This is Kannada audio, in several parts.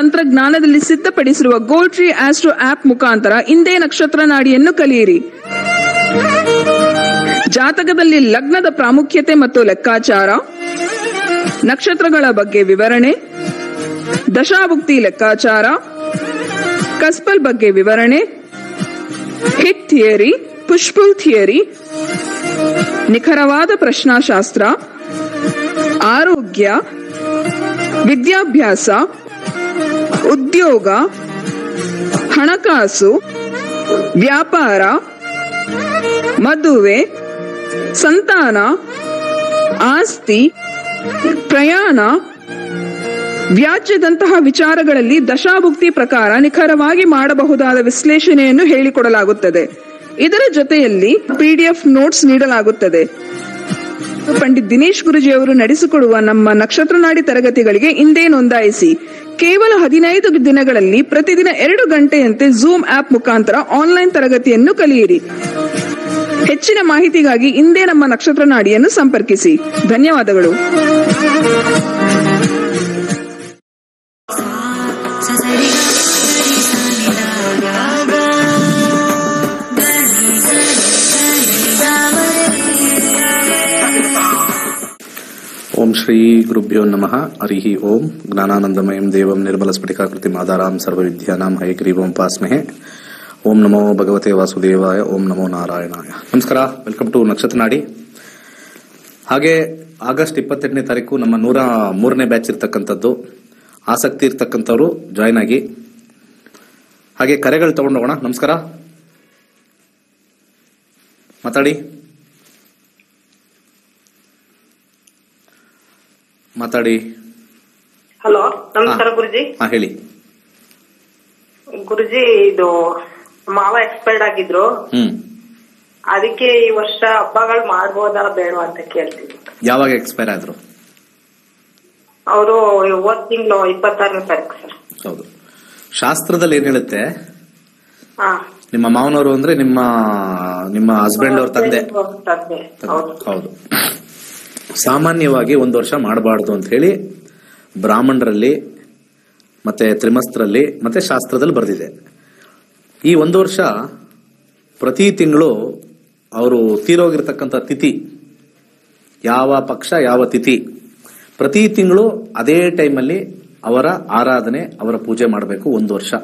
ತಂತ್ರಜ್ಞಾನದಲ್ಲಿ ಸಿದ್ಧಪಡಿಸಿರುವ ಗೋಲ್ಟ್ರಿ ಆಸ್ಟ್ರೋ ಆಪ್ ಮುಖಾಂತರ ಇಂದೇ ನಕ್ಷತ್ರ ನಾಡಿಯನ್ನು ಕಲಿಯಿರಿ ಜಾತಕದಲ್ಲಿ ಲಗ್ನದ ಪ್ರಾಮುಖ್ಯತೆ ಮತ್ತು ಲೆಕ್ಕಾಚಾರ ನಕ್ಷತ್ರಗಳ ಬಗ್ಗೆ ವಿವರಣೆ ದಶಾಭುಕ್ತಿ ಲೆಕ್ಕಾಚಾರ ಕಸ್ಪಲ್ ಬಗ್ಗೆ ವಿವರಣೆ ಹಿಟ್ ಥಿಯರಿ ಪುಷ್ಪುಲ್ ಥಿಯರಿ ನಿಖರವಾದ ಪ್ರಶ್ನಾಶಾಸ್ತ್ರ ಆರೋಗ್ಯ ವಿದ್ಯಾಭ್ಯಾಸ ಉದ್ಯೋಗ ಹಣಕಾಸು ವ್ಯಾಪಾರ ಮದುವೆ ಸಂತಾನ ಆಸ್ತಿ ಪ್ರಯಾಣ ವ್ಯಾಜ್ಯದಂತಹ ವಿಚಾರಗಳಲ್ಲಿ ದಶಾಭುಕ್ತಿ ಪ್ರಕಾರ ನಿಖರವಾಗಿ ಮಾಡಬಹುದಾದ ವಿಶ್ಲೇಷಣೆಯನ್ನು ಹೇಳಿಕೊಡಲಾಗುತ್ತದೆ ಇದರ ಜೊತೆಯಲ್ಲಿ ಪಿಡಿಎಫ್ ನೋಟ್ಸ್ ನೀಡಲಾಗುತ್ತದೆ ಪಂಡಿತ್ ದಿನೇಶ್ ಗುರುಜಿಯವರು ನಡೆಸಿಕೊಡುವ ನಮ್ಮ ನಕ್ಷತ್ರ ನಾಡಿ ತರಗತಿಗಳಿಗೆ ಇಂದೇ ನೋಂದಾಯಿಸಿ ಕೇವಲ ಹದಿನೈದು ದಿನಗಳಲ್ಲಿ ಪ್ರತಿದಿನ ಎರಡು ಗಂಟೆಯಂತೆ ಝೂಮ್ ಆಪ್ ಮುಖಾಂತರ ಆನ್ಲೈನ್ ತರಗತಿಯನ್ನು ಕಲಿಯಿರಿ ಹೆಚ್ಚಿನ ಮಾಹಿತಿಗಾಗಿ ಇಂದೇ ನಮ್ಮ ನಕ್ಷತ್ರ ನಾಡಿಯನ್ನು ಸಂಪರ್ಕಿಸಿ ಧನ್ಯವಾದಗಳು ಓಂ ಶ್ರೀ ಗುರುಭ್ಯೋ ನಮಃ ಹರಿ ಓಂ ಜ್ಞಾನಾನಂದಮಯಂ ದೇವಂ ನಿರ್ಮಲ ಸ್ಫಟಿಕಾಕೃತಿ ಮಾದಾರಾಂ ಸರ್ವವಿದ್ಯಾನಾಂ ಹಯಗ್ರೀವಂ ಪಾಸ್ಮಹೆ ಓಂ ನಮೋ ಭಗವತೆ ವಾಸುದೇವಾಯ ಓಂ ನಮೋ ನಾರಾಯಣಾಯ ನಮಸ್ಕಾರ ವೆಲ್ಕಮ್ ಟು ನಕ್ಷತ್ರ ನಾಡಿ ಹಾಗೆ ಆಗಸ್ಟ್ ಇಪ್ಪತ್ತೆಂಟನೇ ತಾರೀಕು ನಮ್ಮ ನೂರ ಮೂರನೇ ಬ್ಯಾಚ್ ಇರ್ತಕ್ಕಂಥದ್ದು ಆಸಕ್ತಿ ಇರ್ತಕ್ಕಂಥವ್ರು ಜಾಯ್ನ್ ಆಗಿ ಹಾಗೆ ಕರೆಗಳು ತಗೊಂಡು ಹೋಗೋಣ ನಮಸ್ಕಾರ ಮಾತಾಡಿ ಮಾತಾಡಿ ಹಲೋ ನಮಸ್ಕಾರ ಗುರುಜಿ ಹಾ ಹೇಳಿ ಗುರುಜಿ ಇದು ಮಾವ ಎಕ್ಸ್ಪೈರ್ಡ್ ಆಗಿದ್ರು ಹ್ಮ್ ಅದಕ್ಕೆ ಈ ವರ್ಷ ಹಬ್ಬಗಳು ಮಾಡ್ಬೋದಾ ಬೇಡ ಅಂತ ಕೇಳ್ತೀನಿ ಯಾವಾಗ ಎಕ್ಸ್ಪೈರ್ ಆದ್ರು ಅವರು ಹೋದ್ ತಿಂಗಳು ಇಪ್ಪತ್ತಾರನೇ ತಾರೀಕು ಸರ್ ಹೌದು ಶಾಸ್ತ್ರದಲ್ಲಿ ಏನ್ ಹೇಳುತ್ತೆ ಹಾ ನಿಮ್ಮ ಮಾವನವರು ಅಂದ್ರೆ ನಿಮ್ಮ ನಿಮ್ಮ ಹಸ್ಬೆಂಡ್ ಅವ್ರ ತಂದೆ ತಂದೆ ಹೌದು ಹೌದು ಸಾಮಾನ್ಯವಾಗಿ ಒಂದು ವರ್ಷ ಮಾಡಬಾರ್ದು ಅಂತ ಹೇಳಿ ಬ್ರಾಹ್ಮಣರಲ್ಲಿ ಮತ್ತೆ ತ್ರಿಮಸ್ತ್ರಲ್ಲಿ ಮತ್ತೆ ಶಾಸ್ತ್ರದಲ್ಲಿ ಬರೆದಿದೆ ಈ ಒಂದು ವರ್ಷ ಪ್ರತಿ ತಿಂಗಳು ಅವರು ತೀರೋಗಿರ್ತಕ್ಕಂಥ ತಿಥಿ ಯಾವ ಪಕ್ಷ ಯಾವ ತಿಥಿ ಪ್ರತಿ ತಿಂಗಳು ಅದೇ ಟೈಮಲ್ಲಿ ಅವರ ಆರಾಧನೆ ಅವರ ಪೂಜೆ ಮಾಡಬೇಕು ಒಂದು ವರ್ಷ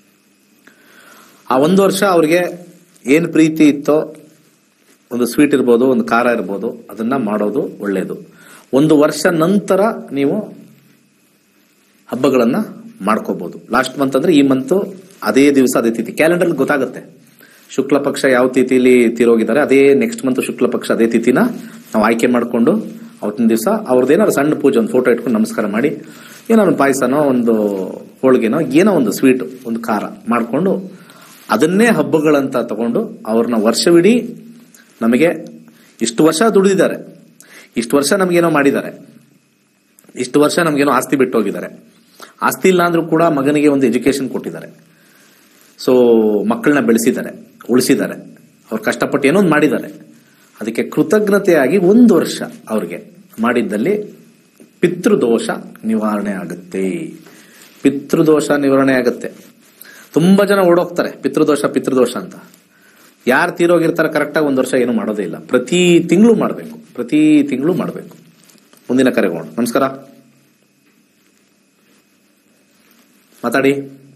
ಆ ಒಂದು ವರ್ಷ ಅವ್ರಿಗೆ ಏನು ಪ್ರೀತಿ ಇತ್ತೋ ಒಂದು ಸ್ವೀಟ್ ಇರ್ಬೋದು ಒಂದು ಖಾರ ಇರ್ಬೋದು ಅದನ್ನ ಮಾಡೋದು ಒಳ್ಳೆಯದು ಒಂದು ವರ್ಷ ನಂತರ ನೀವು ಹಬ್ಬಗಳನ್ನ ಮಾಡ್ಕೋಬಹುದು ಲಾಸ್ಟ್ ಮಂತ್ ಅಂದ್ರೆ ಈ ಮಂತ್ ಅದೇ ದಿವಸ ಅದೇ ತಿಥಿ ಕ್ಯಾಲೆಂಡರ್ ಗೊತ್ತಾಗುತ್ತೆ ಶುಕ್ಲ ಪಕ್ಷ ಯಾವ ತಿಥಿಲಿ ತೀರೋಗಿದ್ದಾರೆ ಅದೇ ನೆಕ್ಸ್ಟ್ ಮಂತ್ ಶುಕ್ಲ ಪಕ್ಷ ಅದೇ ತಿಥಿನ ನಾವು ಆಯ್ಕೆ ಮಾಡಿಕೊಂಡು ಅವತ್ತಿನ ದಿವಸ ಅವ್ರದ್ದೇನಾದ್ರು ಸಣ್ಣ ಪೂಜೆ ಒಂದು ಫೋಟೋ ಇಟ್ಕೊಂಡು ನಮಸ್ಕಾರ ಮಾಡಿ ಏನೋ ಒಂದು ಪಾಯಸನೋ ಒಂದು ಹೋಳಿಗೆನೋ ಏನೋ ಒಂದು ಸ್ವೀಟ್ ಒಂದು ಖಾರ ಮಾಡಿಕೊಂಡು ಅದನ್ನೇ ಹಬ್ಬಗಳಂತ ತಗೊಂಡು ಅವ್ರನ್ನ ವರ್ಷವಿಡೀ ನಮಗೆ ಇಷ್ಟು ವರ್ಷ ದುಡಿದಿದ್ದಾರೆ ಇಷ್ಟು ವರ್ಷ ನಮಗೇನೋ ಮಾಡಿದ್ದಾರೆ ಇಷ್ಟು ವರ್ಷ ನಮಗೇನೋ ಆಸ್ತಿ ಬಿಟ್ಟು ಹೋಗಿದ್ದಾರೆ ಆಸ್ತಿ ಇಲ್ಲ ಅಂದ್ರೂ ಕೂಡ ಮಗನಿಗೆ ಒಂದು ಎಜುಕೇಶನ್ ಕೊಟ್ಟಿದ್ದಾರೆ ಸೊ ಮಕ್ಕಳನ್ನ ಬೆಳೆಸಿದ್ದಾರೆ ಉಳಿಸಿದ್ದಾರೆ ಅವ್ರು ಕಷ್ಟಪಟ್ಟು ಏನೋ ಒಂದು ಮಾಡಿದ್ದಾರೆ ಅದಕ್ಕೆ ಕೃತಜ್ಞತೆಯಾಗಿ ಒಂದು ವರ್ಷ ಅವ್ರಿಗೆ ಮಾಡಿದ್ದಲ್ಲಿ ಪಿತೃದೋಷ ನಿವಾರಣೆ ಆಗುತ್ತೆ ಪಿತೃದೋಷ ನಿವಾರಣೆ ಆಗುತ್ತೆ ತುಂಬಾ ಜನ ಓಡೋಗ್ತಾರೆ ಪಿತೃದೋಷ ಪಿತೃದೋಷ ಅಂತ ಯಾರು ತೀರೋಗಿರ್ತಾರೆ ಕರೆಕ್ಟಾಗಿ ಒಂದು ವರ್ಷ ಏನು ಮಾಡೋದೇ ಇಲ್ಲ ಪ್ರತಿ ತಿಂಗಳು ಮಾಡಬೇಕು ಪ್ರತಿ ತಿಂಗಳು ಮಾಡಬೇಕು ಮುಂದಿನ ಕರೆಗೋಣ ನಮಸ್ಕಾರ ಮಾತಾಡಿ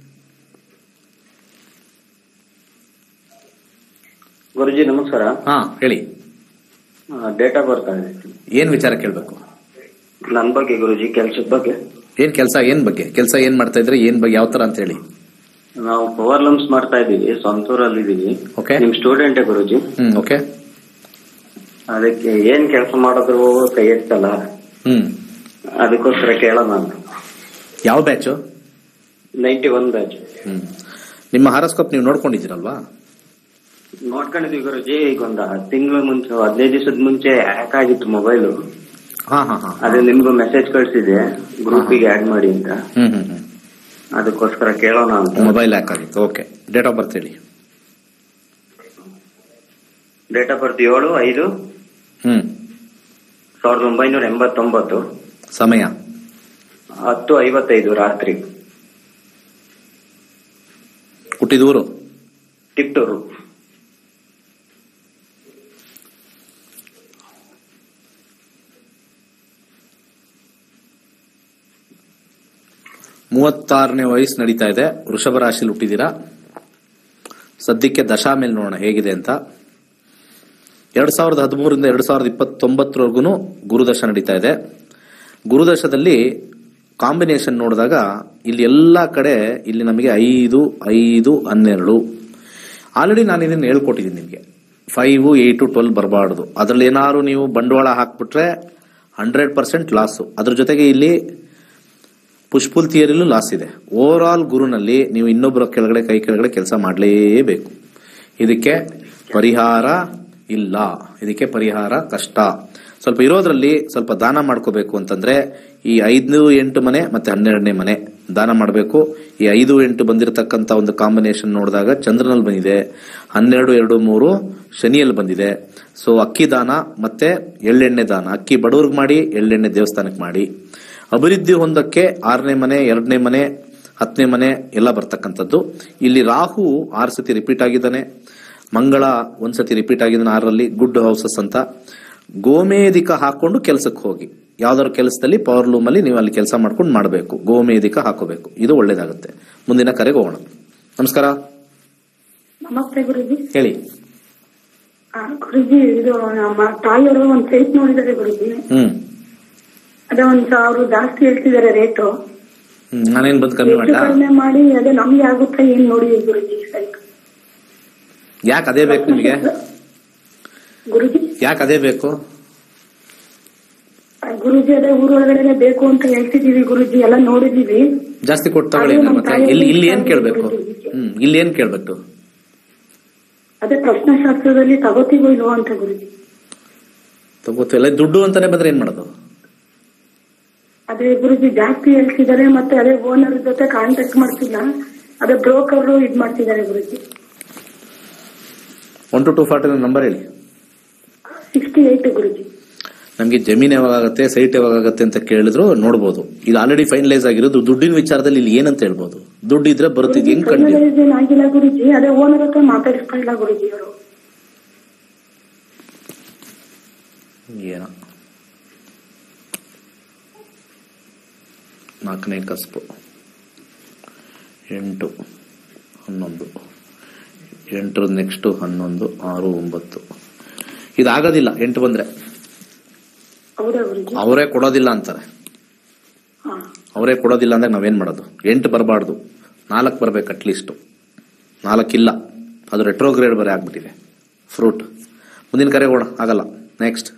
ಗುರುಜಿ ನಮಸ್ಕಾರ ಹಾ ಹೇಳಿ ಡೇಟ್ ಆಫ್ ಬರ್ತ್ ಆಗಿದೆ ಏನ್ ವಿಚಾರ ಕೇಳಬೇಕು ನನ್ ಬಗ್ಗೆ ಗುರುಜಿ ಕೆಲ್ಸದ ಬಗ್ಗೆ ಏನ್ ಕೆಲಸ ಏನ್ ಬಗ್ಗೆ ಕೆಲಸ ಏನ್ ಮಾಡ್ತಾ ಇದ್ರೆ ಏನ್ ಬಗ್ಗೆ ಯಾವ ತರ ಅಂತ ಹೇಳಿ ನಾವು ಪವರ್ ಲಂಪ್ಸ್ ಮಾಡ್ತಾ ಇದೀವಿ ಸ್ವಂತೂರಲ್ಲಿ ಇದೀವಿ Okay. ನಿಮ್ ಸ್ಟೂಡೆಂಟೇ ಗುರುಜಿ ಹ್ಮ್ ಓಕೆ ಅದಕ್ಕೆ ಏನ್ ಕೆಲಸ ಮಾಡಿದ್ರು ಕೈ ಎತ್ತಲ್ಲ ಹ್ಮ್ ಅದಕ್ಕೋಸ್ಕರ ಕೇಳೋಣ ಅಂತ ಯಾವ ಬ್ಯಾಚು ನೈಂಟಿ ಒನ್ ಬ್ಯಾಚ್ ಹ್ಮ್ ನಿಮ್ಮ ಹಾರೋಸ್ಕೋಪ್ ನೀವು ನೋಡ್ಕೊಂಡಿದ್ದೀರಲ್ವಾ ನೋಡ್ಕೊಂಡಿದ್ವಿ ಗುರುಜಿ ಈಗ ಒಂದ್ ತಿಂಗಳ ಮುಂಚೆ ಹದಿನೈದು ದಿವಸದ ಮುಂಚೆ ಹ್ಯಾಕ್ ಆಗಿತ್ತು ಮೊಬೈಲ್ ಹಾ ಹಾ ಹಾ ಅದೇ ನಿಮ್ಗೂ ಮೆಸೇಜ್ ಕಳ್ಸಿದೆ ಗ್ರೂಪಿಗೆ ಆಡ್ ಮಾಡಿ ಅಂತ ಹ್ಮ್ ಹ್ಮ್ ಹ್ಮ್ ಅದಕ್ಕೋಸ್ಕರ ಕೇಳೋಣ ಅಂತ ಮೊಬೈಲ್ ಹ್ಯಾಕ್ ಆಗಿತ್ತು ಓಕೆ ಡೇಟ್ ಆಫ್ ಬರ್ತ್ ಹೇಳಿ ಡೇಟ್ ಆಫ್ ಬರ್ತ್ ಏಳು ಐದು ಹ್ಮ್ ಸಾವಿರದ ಒಂಬೈನೂರ ಎಂಬತ್ತೊಂಬತ್ತು ಸಮಯ ಹತ್ತು ಐವತ್ತೈದು ರಾತ್ರಿ ಹುಟ್ಟಿದೂರು ಟಿಪ್ಟೂರು ಮೂವತ್ತಾರನೇ ವಯಸ್ಸು ನಡೀತಾ ಇದೆ ವೃಷಭ ರಾಶಿಯಲ್ಲಿ ಹುಟ್ಟಿದ್ದೀರಾ ಸದ್ಯಕ್ಕೆ ದಶಾ ಮೇಲೆ ನೋಡೋಣ ಹೇಗಿದೆ ಅಂತ ಎರಡ್ ಸಾವಿರದ ಹದಿಮೂರರಿಂದ ಎರಡ್ ಸಾವಿರದ ಇಪ್ಪತ್ತೊಂಬತ್ತರವರೆಗೂ ಗುರುದಶ ನಡೀತಾ ಇದೆ ಗುರುದಶದಲ್ಲಿ ಕಾಂಬಿನೇಷನ್ ನೋಡಿದಾಗ ಇಲ್ಲಿ ಎಲ್ಲ ಕಡೆ ಇಲ್ಲಿ ನಮಗೆ ಐದು ಐದು ಹನ್ನೆರಡು ಆಲ್ರೆಡಿ ನಾನು ಇದನ್ನು ಹೇಳ್ಕೊಟ್ಟಿದ್ದೀನಿ ನಿಮಗೆ ಫೈವ್ ಏಯ್ಟು ಟ್ವೆಲ್ ಬರಬಾರ್ದು ಅದ್ರಲ್ಲಿ ಏನಾದ್ರು ನೀವು ಬಂಡವಾಳ ಹಾಕ್ಬಿಟ್ರೆ ಹಂಡ್ರೆಡ್ ಪರ್ಸೆಂಟ್ ಲಾಸು ಅದ್ರ ಜೊತೆಗೆ ಇಲ್ಲಿ ಪುಷ್ಪುಲ್ ಥಿಯರಿಲೂ ಲಾಸ್ ಇದೆ ಓವರ್ ಆಲ್ ಗುರುನಲ್ಲಿ ನೀವು ಇನ್ನೊಬ್ಬರ ಕೆಳಗಡೆ ಕೈ ಕೆಳಗಡೆ ಕೆಲಸ ಮಾಡಲೇಬೇಕು ಇದಕ್ಕೆ ಪರಿಹಾರ ಇಲ್ಲ ಇದಕ್ಕೆ ಪರಿಹಾರ ಕಷ್ಟ ಸ್ವಲ್ಪ ಇರೋದ್ರಲ್ಲಿ ಸ್ವಲ್ಪ ದಾನ ಮಾಡ್ಕೋಬೇಕು ಅಂತಂದ್ರೆ ಈ ಐದು ಎಂಟು ಮನೆ ಮತ್ತೆ ಹನ್ನೆರಡನೇ ಮನೆ ದಾನ ಮಾಡಬೇಕು ಈ ಐದು ಎಂಟು ಬಂದಿರತಕ್ಕಂತ ಒಂದು ಕಾಂಬಿನೇಷನ್ ನೋಡಿದಾಗ ಚಂದ್ರನಲ್ಲಿ ಬಂದಿದೆ ಹನ್ನೆರಡು ಎರಡು ಮೂರು ಶನಿಯಲ್ಲಿ ಬಂದಿದೆ ಸೊ ಅಕ್ಕಿ ದಾನ ಮತ್ತೆ ಎಳ್ಳೆಣ್ಣೆ ದಾನ ಅಕ್ಕಿ ಬಡವ್ರಿಗೆ ಮಾಡಿ ಎಳ್ಳೆಣ್ಣೆ ದೇವಸ್ಥಾನಕ್ಕೆ ಮಾಡಿ ಅಭಿವೃದ್ಧಿ ಹೊಂದಕ್ಕೆ ಆರನೇ ಮನೆ ಎರಡನೇ ಮನೆ ಹತ್ತನೇ ಮನೆ ಎಲ್ಲ ಬರ್ತಕ್ಕಂಥದ್ದು ಇಲ್ಲಿ ರಾಹು ಆರು ಸತಿ ರಿಪೀಟ್ ಆಗಿದ್ದಾನೆ ಮಂಗಳ ಒಂದ್ಸತಿ ರಿಪೀಟ್ ಆಗಿದ್ದಾನೆ ಆರರಲ್ಲಿ ಗುಡ್ ಹೌಸಸ್ ಅಂತ ಗೋಮೇಧಿಕ ಹಾಕೊಂಡು ಕೆಲಸಕ್ಕೆ ಹೋಗಿ ಯಾವ್ದಾದ್ರು ಕೆಲಸದಲ್ಲಿ ಪವರ್ ಲೂಮ್ ಅಲ್ಲಿ ನೀವು ಅಲ್ಲಿ ಕೆಲಸ ಮಾಡ್ಕೊಂಡು ಮಾಡಬೇಕು ಗೋಮೇಧಿಕ ಹಾಕೋಬೇಕು ಇದು ಒಳ್ಳೇದಾಗುತ್ತೆ ಮುಂದಿನ ಕರೆಗೆ ಹೋಗೋಣ ನಮಸ್ಕಾರ ನಮಸ್ತೆ ಗುರುಜಿ ಹೇಳಿ ಆ, ಗುರುಜಿ ಇದು ನಮ್ಮ ತಾಯಿಯವರು ಒಂದ್ ಸೈಟ್ ನೋಡಿದ್ದಾರೆ ಗುರುಜಿ ಹ್ಮ್ ಅದೇ ಒಂದ್ ಸಾವಿರ ಜಾಸ್ತಿ ಹೇಳ್ತಿದ್ದಾರೆ ರೇಟು ಹ್ಮ್, ನಾನೇನ್ ಬಂದು ಕಮ್ಮಿ ಹೆಚ್ಚು ಮಾಡ್ಲಾ ಕಡಿಮೆ ಮಾಡಿ ಅದೇ ನಮ್ಗೆ ಆಗುತ್ತಾ ಏನ್ ನೋಡಿ ಗುರುಜಿ ಸೈಟ್ ಯಾಕೆ ಅದೇ ಬೇಕು ನಿಮಗೆ ಗುರುಜಿ ಯಾಕೆ ಅದೇ ಬೇಕು ಆ, ಗುರುಜಿ ಅದೇ ಊರೊಳಗಡೆ ಬೇಕು ಅಂತ ಹೇಳ್ತಿದೀವಿ ಗುರುಜಿ ಎಲ್ಲ ನೋಡಿದೀವಿ ಜಾಸ್ತಿ ಕೊಟ್ಟು ತಗೊಳ್ಳಿ ಅದು ನಮ್ಮ ಮತ್ತೆ ತಾಯಿಯ ಇಲ್ಲಿ ಇಲ್ಲಿ ಏನ್ ಇಷ್ಟ ಕೇಳ್ಬೇಕು ಗುರುಜಿ. ಹ್ಮ್ ಇಲ್ಲಿ ಏನ್ ಕೇಳ್ಬೇಕು ಅದೇ ಪ್ರಶ್ನಾಶಾಸ್ತ್ರದಲ್ಲಿ ತಗೋತೀವೋ ಇಲ್ವೋ ಅಂತ ಗುರುಜಿ ತಗೋತಿಲ್ಲ ದುಡ್ಡು ಅಂತಾನೆ ಬಂದ್ರೆ ಏನ್ ಮಾಡೋದು ಅದೇ ಗುರುಜಿ ಜಾಸ್ತಿ ಹೇಳ್ತಿದ್ದಾರೆ ಮತ್ತೆ ಅದೇ ಓನರ್ ಜೊತೆ ಕಾಂಟ್ಯಾಕ್ಟ್ ಮಾಡ್ತಿಲ್ಲ ಅದೇ ಬ್ರೋಕರ್ ಇದ್ ಮಾಡ್ತಿದ್ದಾರೆ Guruji one two two forty number ಹೇಳಿ ಸಿಕ್ಸ್ಟಿ ಏಟ್ ಗುರುಜಿ ನಮಗೆ ಜಮೀನ್ ಯಾವಾಗ ಆಗುತ್ತೆ ಸೈಟ್ ಯಾವಾಗ ಆಗುತ್ತೆ ಅಂತ ಕೇಳಿದ್ರು ನೋಡ್ಬೋದು ಇದು ಆಲ್ರೆಡಿ ಫೈನಲೈಸ್ ಆಗಿರೋದು ದುಡ್ಡಿನ ವಿಚಾರದಲ್ಲಿ ಇಲ್ಲಿ ಏನಂತ ಹೇಳ್ಬೋದು ದುಡ್ಡು ಇದ್ರೆ ಬರುತ್ತೆ ಹೆಂಗ್ ಕಂಡು ಫೈನಲೈಸ್ ಏನಾಗಿಲ್ಲ ಗುರುಜಿ ಅದೇ ಓನರ್ ಹತ್ರ ಮಾತಾಡಿಸ್ತಾ ಇಲ್ಲ ಗುರುಜಿ ಅವರು ಏನೋ ನಾಲ್ಕನೇ ಕಸ್ಬು ಎಂಟು ಹನ್ನೊಂದು ಎಂಟರ ನೆಕ್ಸ್ಟ್ ಹನ್ನೊಂದು ಆರು ಒಂಬತ್ತು ಇದಾಗೋದಿಲ್ಲ ಎಂಟು ಬಂದ್ರೆ ಹೌದಾ ಗುರುಜಿ ಅವರೇ ಕೊಡೋದಿಲ್ಲ ಅಂತಾರೆ ಹಾ ಅವರೇ ಕೊಡೋದಿಲ್ಲ ಅಂದ್ರೆ ನಾವೇನ್ ಮಾಡೋದು ಎಂಟು ಬರಬಾರ್ದು ನಾಲ್ಕು ಬರ್ಬೇಕು ಅಟ್ಲೀಸ್ಟ್ ನಾಲ್ಕಿಲ್ಲ ಅದು ರೆಟ್ರೋಗ್ರೇಡ್ ಬರೀ ಆಗ್ಬಿಟ್ಟಿದೆ ಫ್ರೂಟ್ ಮುಂದಿನ ಕರೆ ಓಡ ಆಗಲ್ಲ ನೆಕ್ಸ್ಟ್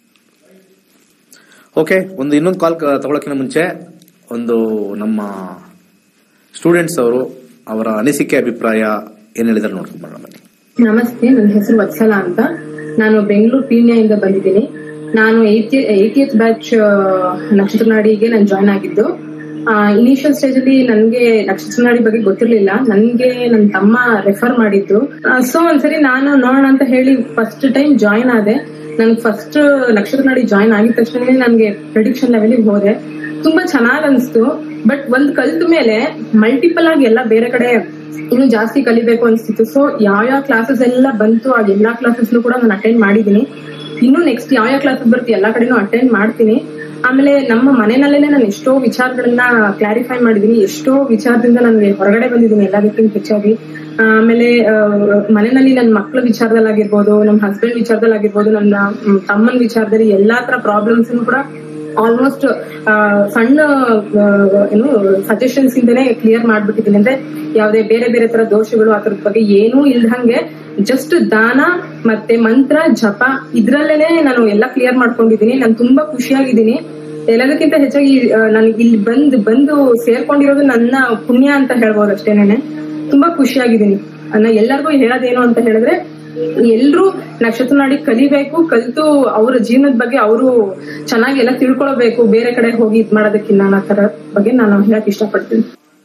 ಓಕೆ ಒಂದು ಇನ್ನೊಂದು ಕಾಲ್ ತಗೊಳಕ್ಕಿಂತ ಮುಂಚೆ ಒಂದು ನಮ್ಮ ಸ್ಟೂಡೆಂಟ್ಸ್ ಅವರು ಅವರ ಅನಿಸಿಕೆ ಅಭಿಪ್ರಾಯ ಏನ್ ಹೇಳಿದಾರೆ ನೋಡ್ಕೊಂಡು ಬರೋಣ ಬನ್ನಿ ನಮಸ್ತೆ ನನ್ನ ಹೆಸರು ವತ್ಸಲ ಅಂತ ನಾನು ಬೆಂಗಳೂರು ಪೀಣ್ಯದಿಂದ ಬಂದಿದ್ದೀನಿ ನಾನು ಏಟಿಯತ್ ಬ್ಯಾಚ್ ನಕ್ಷತ್ರ ನಾಡಿಗೆ ನಾನು ಜಾಯ್ನ್ ಆಗಿದ್ದು ಇನಿಷಿಯಲ್ ಸ್ಟೇಜ್ ಅಲ್ಲಿ ನನಗೆ ನಕ್ಷತ್ರ ನಾಡಿ ಬಗ್ಗೆ ಗೊತ್ತಿರ್ಲಿಲ್ಲ ನನ್ಗೆ ನನ್ನ ತಮ್ಮ ರೆಫರ್ ಮಾಡಿದ್ದು ಸೊ ಒಂದ್ಸರಿ ನಾನು ನೋಡೋಣ ಅಂತ ಹೇಳಿ ಫಸ್ಟ್ ಟೈಮ್ ಜಾಯ್ನ್ ಆದೆ ನನ್ ಫಸ್ಟ್ ನಕ್ಷತ್ರ ನಾಡಿ ಜಾಯ್ನ್ ಆಗಿದ ತಕ್ಷಣ ನನ್ಗೆ ಪ್ರಿಡಿಕ್ಷನ್ ಲೆವೆಲ್ ಹೋದೆ ತುಂಬಾ ಚೆನ್ನಾಗ್ ಅನ್ಸ್ತು ಬಟ್ ಒಂದ್ ಕಲ್ತ ಮೇಲೆ ಮಲ್ಟಿಪಲ್ ಆಗಿ ಎಲ್ಲ ಬೇರೆ ಕಡೆ ಇನ್ನು ಜಾಸ್ತಿ ಕಲಿಬೇಕು ಅನ್ಸ್ತಿತ್ತು ಸೊ ಯಾವ ಯಾವ ಕ್ಲಾಸಸ್ ಎಲ್ಲ ಬಂತು ಆ ಎಲ್ಲಾ ಕ್ಲಾಸಸ್ ಕೂಡ ನಾನು ಅಟೆಂಡ್ ಮಾಡಿದೀನಿ ಇನ್ನು ನೆಕ್ಸ್ಟ್ ಯಾವ ಯಾವ ಕ್ಲಾಸಸ್ ಬರುತ್ತೆ ಎಲ್ಲಾ ಕಡೆನೂ ಅಟೆಂಡ್ ಮಾಡ್ತೀನಿ ಆಮೇಲೆ ನಮ್ಮ ಮನೆಯಲ್ಲೇ ನಾನು ಎಷ್ಟೋ ವಿಚಾರಗಳನ್ನ ಕ್ಲಾರಿಫೈ ಮಾಡಿದೀನಿ ಎಷ್ಟೋ ವಿಚಾರದಿಂದ ನನಗೆ ಹೊರಗಡೆ ಬಂದಿದ್ದೀನಿ ಎಲ್ಲದಕ್ಕಿಂತ ಹೆಚ್ಚಾಗಿ ಆಮೇಲೆ ಮನೆಯಲ್ಲಿ ನನ್ನ ಮಕ್ಕಳ ವಿಚಾರದಲ್ಲಾಗಿರ್ಬೋದು ನಮ್ಮ ಹಸ್ಬೆಂಡ್ ವಿಚಾರದಲ್ಲಾಗಿರ್ಬೋದು ನನ್ನ ಮ್, ತಮ್ಮನ ವಿಚಾರದಲ್ಲಿ ಎಲ್ಲಾ ತರ ಪ್ರಾಬ್ಲಮ್ಸ್ ಕೂಡ ಆಲ್ಮೋಸ್ಟ್ ಸಣ್ಣ ಆ, ಏನು ಸಜೆಷನ್ಸ್ ಇಂದನೇ ಕ್ಲಿಯರ್ ಮಾಡ್ಬಿಟ್ಟಿದ್ದೀನಿ ಅಂದ್ರೆ ಯಾವುದೇ ಬೇರೆ ಬೇರೆ ತರ ದೋಷಗಳು ಆ ತರದ ಬಗ್ಗೆ ಏನೂ ಇಲ್ದಂಗೆ ಜಸ್ಟ್ ದಾನ ಮತ್ತೆ ಮಂತ್ರ ಜಪ ಇದ್ರಲ್ಲೇನೆ ನಾನು ಎಲ್ಲ ಕ್ಲಿಯರ್ ಮಾಡ್ಕೊಂಡಿದ್ದೀನಿ ನಾನು ತುಂಬಾ ಖುಷಿಯಾಗಿದ್ದೀನಿ ಎಲ್ಲದಕ್ಕಿಂತ ಹೆಚ್ಚಾಗಿ ನನಗೆ ಇಲ್ಲಿ ಬಂದು ಬಂದು ಸೇರ್ಕೊಂಡಿರೋದು ನನ್ನ ಪುಣ್ಯ ಅಂತ ಹೇಳ್ಬೋದು ಅಷ್ಟೇನೆ ತುಂಬಾ ಖುಷಿಯಾಗಿದ್ದೀನಿ ನಾ ಎಲ್ಲರಿಗೂ ಹೇಳೋದೇನು ಅಂತ ಹೇಳಿದ್ರೆ ಎಲ್ರೂ ನಕ್ಷತ್ರ ನಾಡಿ ಕಲಿಬೇಕು ಕಲಿತು ಅವರ ಜೀವನದ ಬಗ್ಗೆ ಅವರು ಚೆನ್ನಾಗಿ ಎಲ್ಲ ತಿಳ್ಕೊಳ್ಬೇಕು ಬೇರೆ ಕಡೆ ಹೋಗಿ ಇದ್ ಮಾಡೋದಕ್ಕಿನ್ನ ಅನ್ನೋ ತರ ಬಗ್ಗೆ ನಾನು ಹೇಳಕ್ ಇಷ್ಟಪಡ್ತೀನಿ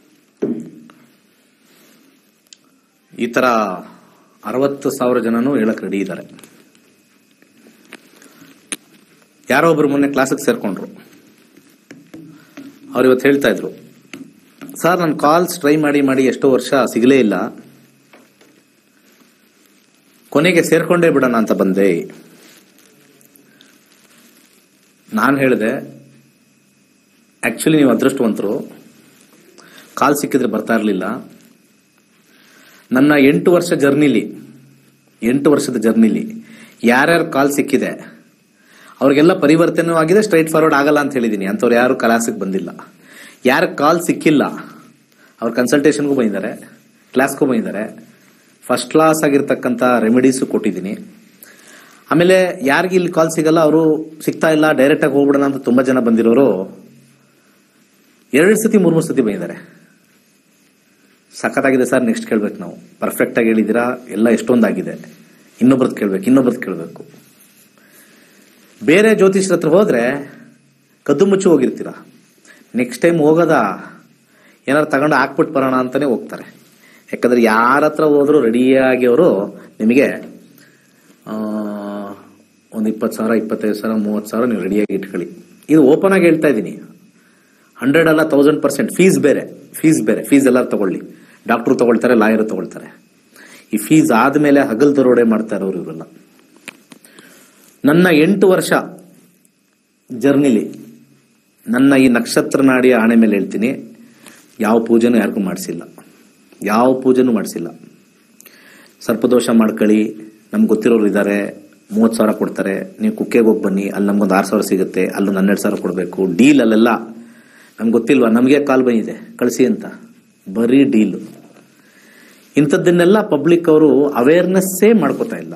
ಈ ತರ ಅರವತ್ತು ಸಾವಿರ ಜನನು ಹೇಳಕ್ ರೆಡಿ ಇದ್ದಾರೆ ಯಾರೋ ಒಬ್ರು ಮೊನ್ನೆ ಕ್ಲಾಸಿಗೆ ಸೇರ್ಕೊಂಡ್ರು ಅವ್ರು ಇವತ್ತು ಹೇಳ್ತಾ ಇದ್ರು ಸರ್ ನಾನು ಕಾಲ್ಸ್ ಟ್ರೈ ಮಾಡಿ ಮಾಡಿ ಎಷ್ಟೋ ವರ್ಷ ಸಿಗಲೇ ಇಲ್ಲ ಕೊನೆಗೆ ಸೇರ್ಕೊಂಡೇ ಬಿಡೋಣ ಅಂತ ಬಂದೆ ನಾನು ಹೇಳಿದೆ ಆಕ್ಚುಲಿ ನೀವು ಅದೃಷ್ಟವಂತರು ಕಾಲ್ ಸಿಕ್ಕಿದ್ರೆ ಬರ್ತಾ ಇರಲಿಲ್ಲ ನನ್ನ ಎಂಟು ವರ್ಷ ಜರ್ನಿಲಿ ಎಂಟು ವರ್ಷದ ಜರ್ನಿಲಿ ಯಾರ್ಯಾರು ಕಾಲ್ ಸಿಕ್ಕಿದೆ ಅವ್ರಿಗೆಲ್ಲ ಪರಿವರ್ತನೆ ಆಗಿದೆ ಸ್ಟ್ರೈಟ್ ಫಾರ್ವರ್ಡ್ ಆಗಲ್ಲ ಅಂತ ಹೇಳಿದ್ದೀನಿ ಅಂಥವ್ರು ಯಾರು ಕ್ಲಾಸಿಗೆ ಬಂದಿಲ್ಲ ಯಾರು ಕಾಲ್ ಸಿಕ್ಕಿಲ್ಲ ಅವ್ರು ಕನ್ಸಲ್ಟೇಷನ್ಗೂ ಬಂದಿದ್ದಾರೆ ಕ್ಲಾಸ್ಗೂ ಬಂದಿದ್ದಾರೆ ಫಸ್ಟ್ ಕ್ಲಾಸ್ ಆಗಿರ್ತಕ್ಕಂಥ ರೆಮಿಡೀಸು ಕೊಟ್ಟಿದ್ದೀನಿ ಆಮೇಲೆ ಯಾರಿಗೆ ಇಲ್ಲಿ ಕಾಲ್ ಸಿಗಲ್ಲ ಅವರು ಸಿಗ್ತಾ ಇಲ್ಲ ಡೈರೆಕ್ಟ್ ಆಗಿ ಹೋಗ್ಬಿಡೋಣ ಅಂತ ತುಂಬಾ ಜನ ಬಂದಿರೋರು ಎರಡು ಸತಿ ಮೂರು ಮೂರು ಸತಿ ಬಂದಿದ್ದಾರೆ ಸಖತ್ತಾಗಿದೆ ಸರ್ ನೆಕ್ಸ್ಟ್ ಕೇಳ್ಬೇಕು ನಾವು ಪರ್ಫೆಕ್ಟ್ ಆಗಿ ಹೇಳಿದ್ದೀರಾ ಎಲ್ಲ ಎಷ್ಟೊಂದಾಗಿದೆ ಇನ್ನೊಬ್ರದ್ದು ಕೇಳ್ಬೇಕು ಇನ್ನೊಬ್ರದ್ದು ಕೇಳಬೇಕು ಬೇರೆ ಜ್ಯೋತಿಷ್ಯರ ಹತ್ರ ಹೋದ್ರೆ ಕದ್ದು ಮುಚ್ಚಿ ಹೋಗಿರ್ತೀರ ನೆಕ್ಸ್ಟ್ ಟೈಮ್ ಹೋಗೋದ ಏನಾರು ತಗೊಂಡು ಹಾಕ್ಬಿಟ್ಟು ಬರೋಣ ಅಂತಾನೆ ಹೋಗ್ತಾರೆ ಯಾಕಂದ್ರೆ ಯಾರ ಹತ್ರ ಹೋದ್ರು ರೆಡಿಯಾಗಿ ಅವರು ನಿಮಗೆ ಆ, ಒಂದು ಇಪ್ಪತ್ತು ಸಾವಿರ ಇಪ್ಪತ್ತೈದು ಸಾವಿರ ಮೂವತ್ತು ಸಾವಿರ ನೀವು ರೆಡಿಯಾಗಿ ಇಟ್ಕೊಳ್ಳಿ ಇದು ಓಪನ್ ಆಗಿ ಹೇಳ್ತಾ ಇದ್ದೀನಿ ಹಂಡ್ರೆಡ್ ಅಲ್ಲ ತೌಸಂಡ್ ಪರ್ಸೆಂಟ್ ಫೀಸ್ ಬೇರೆ ಫೀಸ್ ಬೇರೆ ಫೀಸ್ ಎಲ್ಲ ತಗೊಳ್ಳಿ ಡಾಕ್ಟ್ರು ತಗೊಳ್ತಾರೆ ಲಾಯರ್ ತಗೊಳ್ತಾರೆ ಈ ಫೀಸ್ ಆದ್ಮೇಲೆ ಹಗಲ್ ದರೋಡೆ ಮಾಡ್ತಾ ಇರೋರು ಇವರೆಲ್ಲ ನನ್ನ ಎಂಟು ವರ್ಷ ಜರ್ನಿಲಿ ನನ್ನ ಈ ನಕ್ಷತ್ರ ನಾಡಿಯ ಆಣೆ ಮೇಲೆ ಹೇಳ್ತೀನಿ ಯಾವ ಪೂಜೆನೂ ಯಾರಿಗೂ ಮಾಡಿಸಿಲ್ಲ ಯಾವ ಪೂಜೆನೂ ಮಾಡಿಸಿಲ್ಲ ಸರ್ಪದೋಷ ಮಾಡ್ಕೊಳ್ಳಿ ನಮ್ಗೆ ಗೊತ್ತಿರೋರು ಇದ್ದಾರೆ ಮೂವತ್ತು ಸಾವಿರ ಕೊಡ್ತಾರೆ ನೀವು ಕುಕ್ಕೆಗೆ ಹೋಗಿ ಬನ್ನಿ ಅಲ್ಲಿ ನಮ್ಗೊಂದು ಆರು ಸಾವಿರ ಸಿಗುತ್ತೆ ಅಲ್ಲೊಂದು ಹನ್ನೆರಡು ಸಾವಿರ ಕೊಡಬೇಕು ಡೀಲ್ ಅಲ್ಲೆಲ್ಲ ನಮ್ಗೆ ಗೊತ್ತಿಲ್ವಾ ನಮಗೆ ಕಾಲ್ ಬಂದಿದೆ ಕಳಿಸಿ ಅಂತ ಬರೀ ಡೀಲು ಇಂಥದ್ದನ್ನೆಲ್ಲ ಪಬ್ಲಿಕ್ ಅವರು ಅವೇರ್ನೆಸ್ಸೇ ಮಾಡ್ಕೋತಾ ಇಲ್ಲ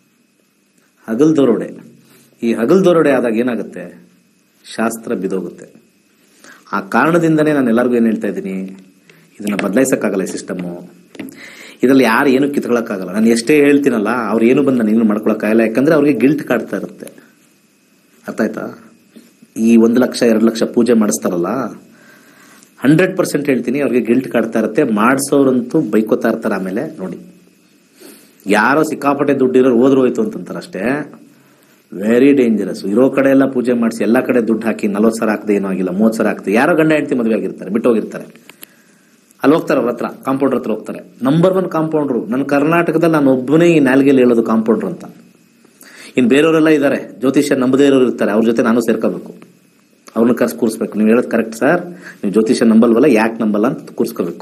ಹಗಲ್ ದರೋಡೆ ಈ ಹಗಲ್ ದರೋಡೆ ಆದಾಗ ಏನಾಗುತ್ತೆ ಶಾಸ್ತ್ರ ಬಿದೋಗುತ್ತೆ ಆ ಕಾರಣದಿಂದನೇ ನಾನು ಎಲ್ಲರಿಗೂ ಏನು ಹೇಳ್ತಾ ಇದ್ದೀನಿ ಇದನ್ನ ಬದಲಾಯಿಸಕ್ಕಾಗಲ್ಲ ಈ ಸಿಸ್ಟಮ್ಮು ಇದರಲ್ಲಿ ಯಾರು ಏನು ಕಿತ್ಕೊಳ್ಳೋಕ್ಕಾಗಲ್ಲ ನಾನು ಎಷ್ಟೇ ಹೇಳ್ತೀನಲ್ಲ ಅವ್ರು ಏನು ಬಂದು ನಾನು ಏನು ಮಾಡ್ಕೊಳಕ್ಕಾಗಲ್ಲ ಯಾಕಂದ್ರೆ ಅವ್ರಿಗೆ ಗಿಲ್ಟ್ ಕಾಡ್ತಾ ಇರುತ್ತೆ ಅರ್ಥ ಆಯ್ತಾ ಈ ಒಂದು ಲಕ್ಷ ಎರಡು ಲಕ್ಷ ಪೂಜೆ ಮಾಡಿಸ್ತಾರಲ್ಲ ಹಂಡ್ರೆಡ್ ಪರ್ಸೆಂಟ್ ಹೇಳ್ತೀನಿ ಅವ್ರಿಗೆ ಗಿಲ್ಟ್ ಕಾಡ್ತಾ ಇರುತ್ತೆ ಮಾಡಿಸೋರಂತೂ ಬೈಕೋತಾ ಇರ್ತಾರೆ ಆಮೇಲೆ ನೋಡಿ ಯಾರೋ ಸಿಕ್ಕಾಪಟ್ಟೆ ದುಡ್ಡಿರೋರು ಹೋದ್ರು ಹೋಯ್ತು ಅಂತಂತಾರೆ ಅಷ್ಟೇ ವೆರಿ ಡೇಂಜರಸ್ ಇರೋ ಕಡೆ ಎಲ್ಲ ಪೂಜೆ ಮಾಡಿಸಿ ಎಲ್ಲ ಕಡೆ ದುಡ್ಡು ಹಾಕಿ ನಲ್ವತ್ತು ಸಾವಿರ ಹಾಕದೆ ಏನೂ ಆಗಿಲ್ಲ ಮೂವತ್ತು ಸಾವಿರ ಹಾಕ್ದೆ ಯಾರೋ ಗಂಡ ಹೆಂಡತಿ ಮದುವೆ ಆಗಿರ್ತಾರೆ ಬಿಟ್ಟು ಹೋಗಿರ್ತಾರೆ ಅಲ್ಲಿ ಹೋಗ್ತಾರೆ ಅವ್ರ ಹತ್ರ ಕಾಂಪೌಂಡರ್ ಹತ್ರ ಹೋಗ್ತಾರೆ ನಂಬರ್ ಒನ್ ಕಾಂಪೌಂಡ್ರು ನನ್ನ ಕರ್ನಾಟಕದಲ್ಲಿ ನಾನು ಒಬ್ಬನೇ ಈ ನಾಲ್ಗೆಯಲ್ಲಿ ಹೇಳೋದು ಕಾಂಪೌಂಡ್ರು ಅಂತ ಇನ್ನು ಬೇರೆಯವರೆಲ್ಲ ಇದ್ದಾರೆ ಜ್ಯೋತಿಷ್ಯ ನಂಬದೇ ಇರೋರು ಇರ್ತಾರೆ ಅವ್ರ ಜೊತೆ ನಾನು ಸೇರ್ಕೋಬೇಕು ಅವ್ರನ್ನ ಕರ್ಸ್ ಕೂರಿಸ್ಬೇಕು ನೀವು ಹೇಳೋದು ಕರೆಕ್ಟ್ ಸರ್ ನೀವು ಜ್ಯೋತಿಷ್ಯ ನಂಬಲ್ವಲ್ಲ ಯಾಕೆ ನಂಬಲ್ಲ ಅಂತ ಕೂರಿಸ್ಕೋಬೇಕು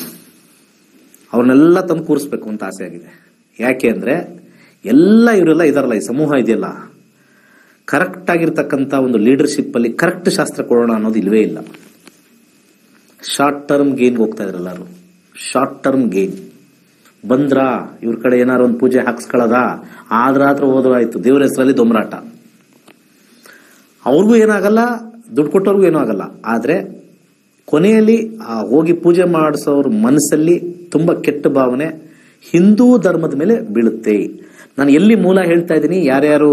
ಅವ್ರನ್ನೆಲ್ಲ ತಂದು ಕೂರಿಸ್ಬೇಕು ಅಂತ ಆಸೆ ಆಗಿದೆ ಯಾಕೆ ಅಂದ್ರೆ ಎಲ್ಲ ಇವರೆಲ್ಲ ಇದಾರಲ್ಲ ಈ ಸಮೂಹ ಇದೆಯಲ್ಲ ಕರೆಕ್ಟ್ ಆಗಿರ್ತಕ್ಕಂಥ ಒಂದು ಲೀಡರ್ಶಿಪ್ ಅಲ್ಲಿ ಕರೆಕ್ಟ್ ಶಾಸ್ತ್ರ ಕೊಡೋಣ ಅನ್ನೋದು ಇಲ್ವೇ ಇಲ್ಲ ಶಾರ್ಟ್ ಟರ್ಮ್ ಗೇನ್ಗೆ ಹೋಗ್ತಾ ಇದ್ರಲ್ಲ ಎಲ್ಲರೂ ಶಾರ್ಟ್ ಟರ್ಮ್ ಗೇನ್ ಬಂದ್ರ ಇವ್ರ ಕಡೆ ಏನಾರು ಒಂದು ಪೂಜೆ ಹಾಕ್ಸ್ಕೊಳ್ಳೋದ ಆದ್ರಾತ್ರ ಹೋದ್ರು ಆಯ್ತು ದೇವ್ರ ಹೆಸರಲ್ಲಿ ದೊಂಬರಾಟ ಅವ್ರಿಗೂ ಏನಾಗಲ್ಲ ದುಡ್ಡು ಕೊಟ್ಟವ್ರಿಗೂ ಏನೂ ಆಗಲ್ಲ ಆದ್ರೆ ಕೊನೆಯಲ್ಲಿ ಆ ಹೋಗಿ ಪೂಜೆ ಮಾಡಿಸೋರ ಮನಸ್ಸಲ್ಲಿ ತುಂಬಾ ಕೆಟ್ಟ ಭಾವನೆ ಹಿಂದೂ ಧರ್ಮದ ಮೇಲೆ ಬೀಳುತ್ತೆ ನಾನು ಎಲ್ಲಿ ಮೂಲ ಹೇಳ್ತಾ ಇದ್ದೀನಿ ಯಾರ್ಯಾರು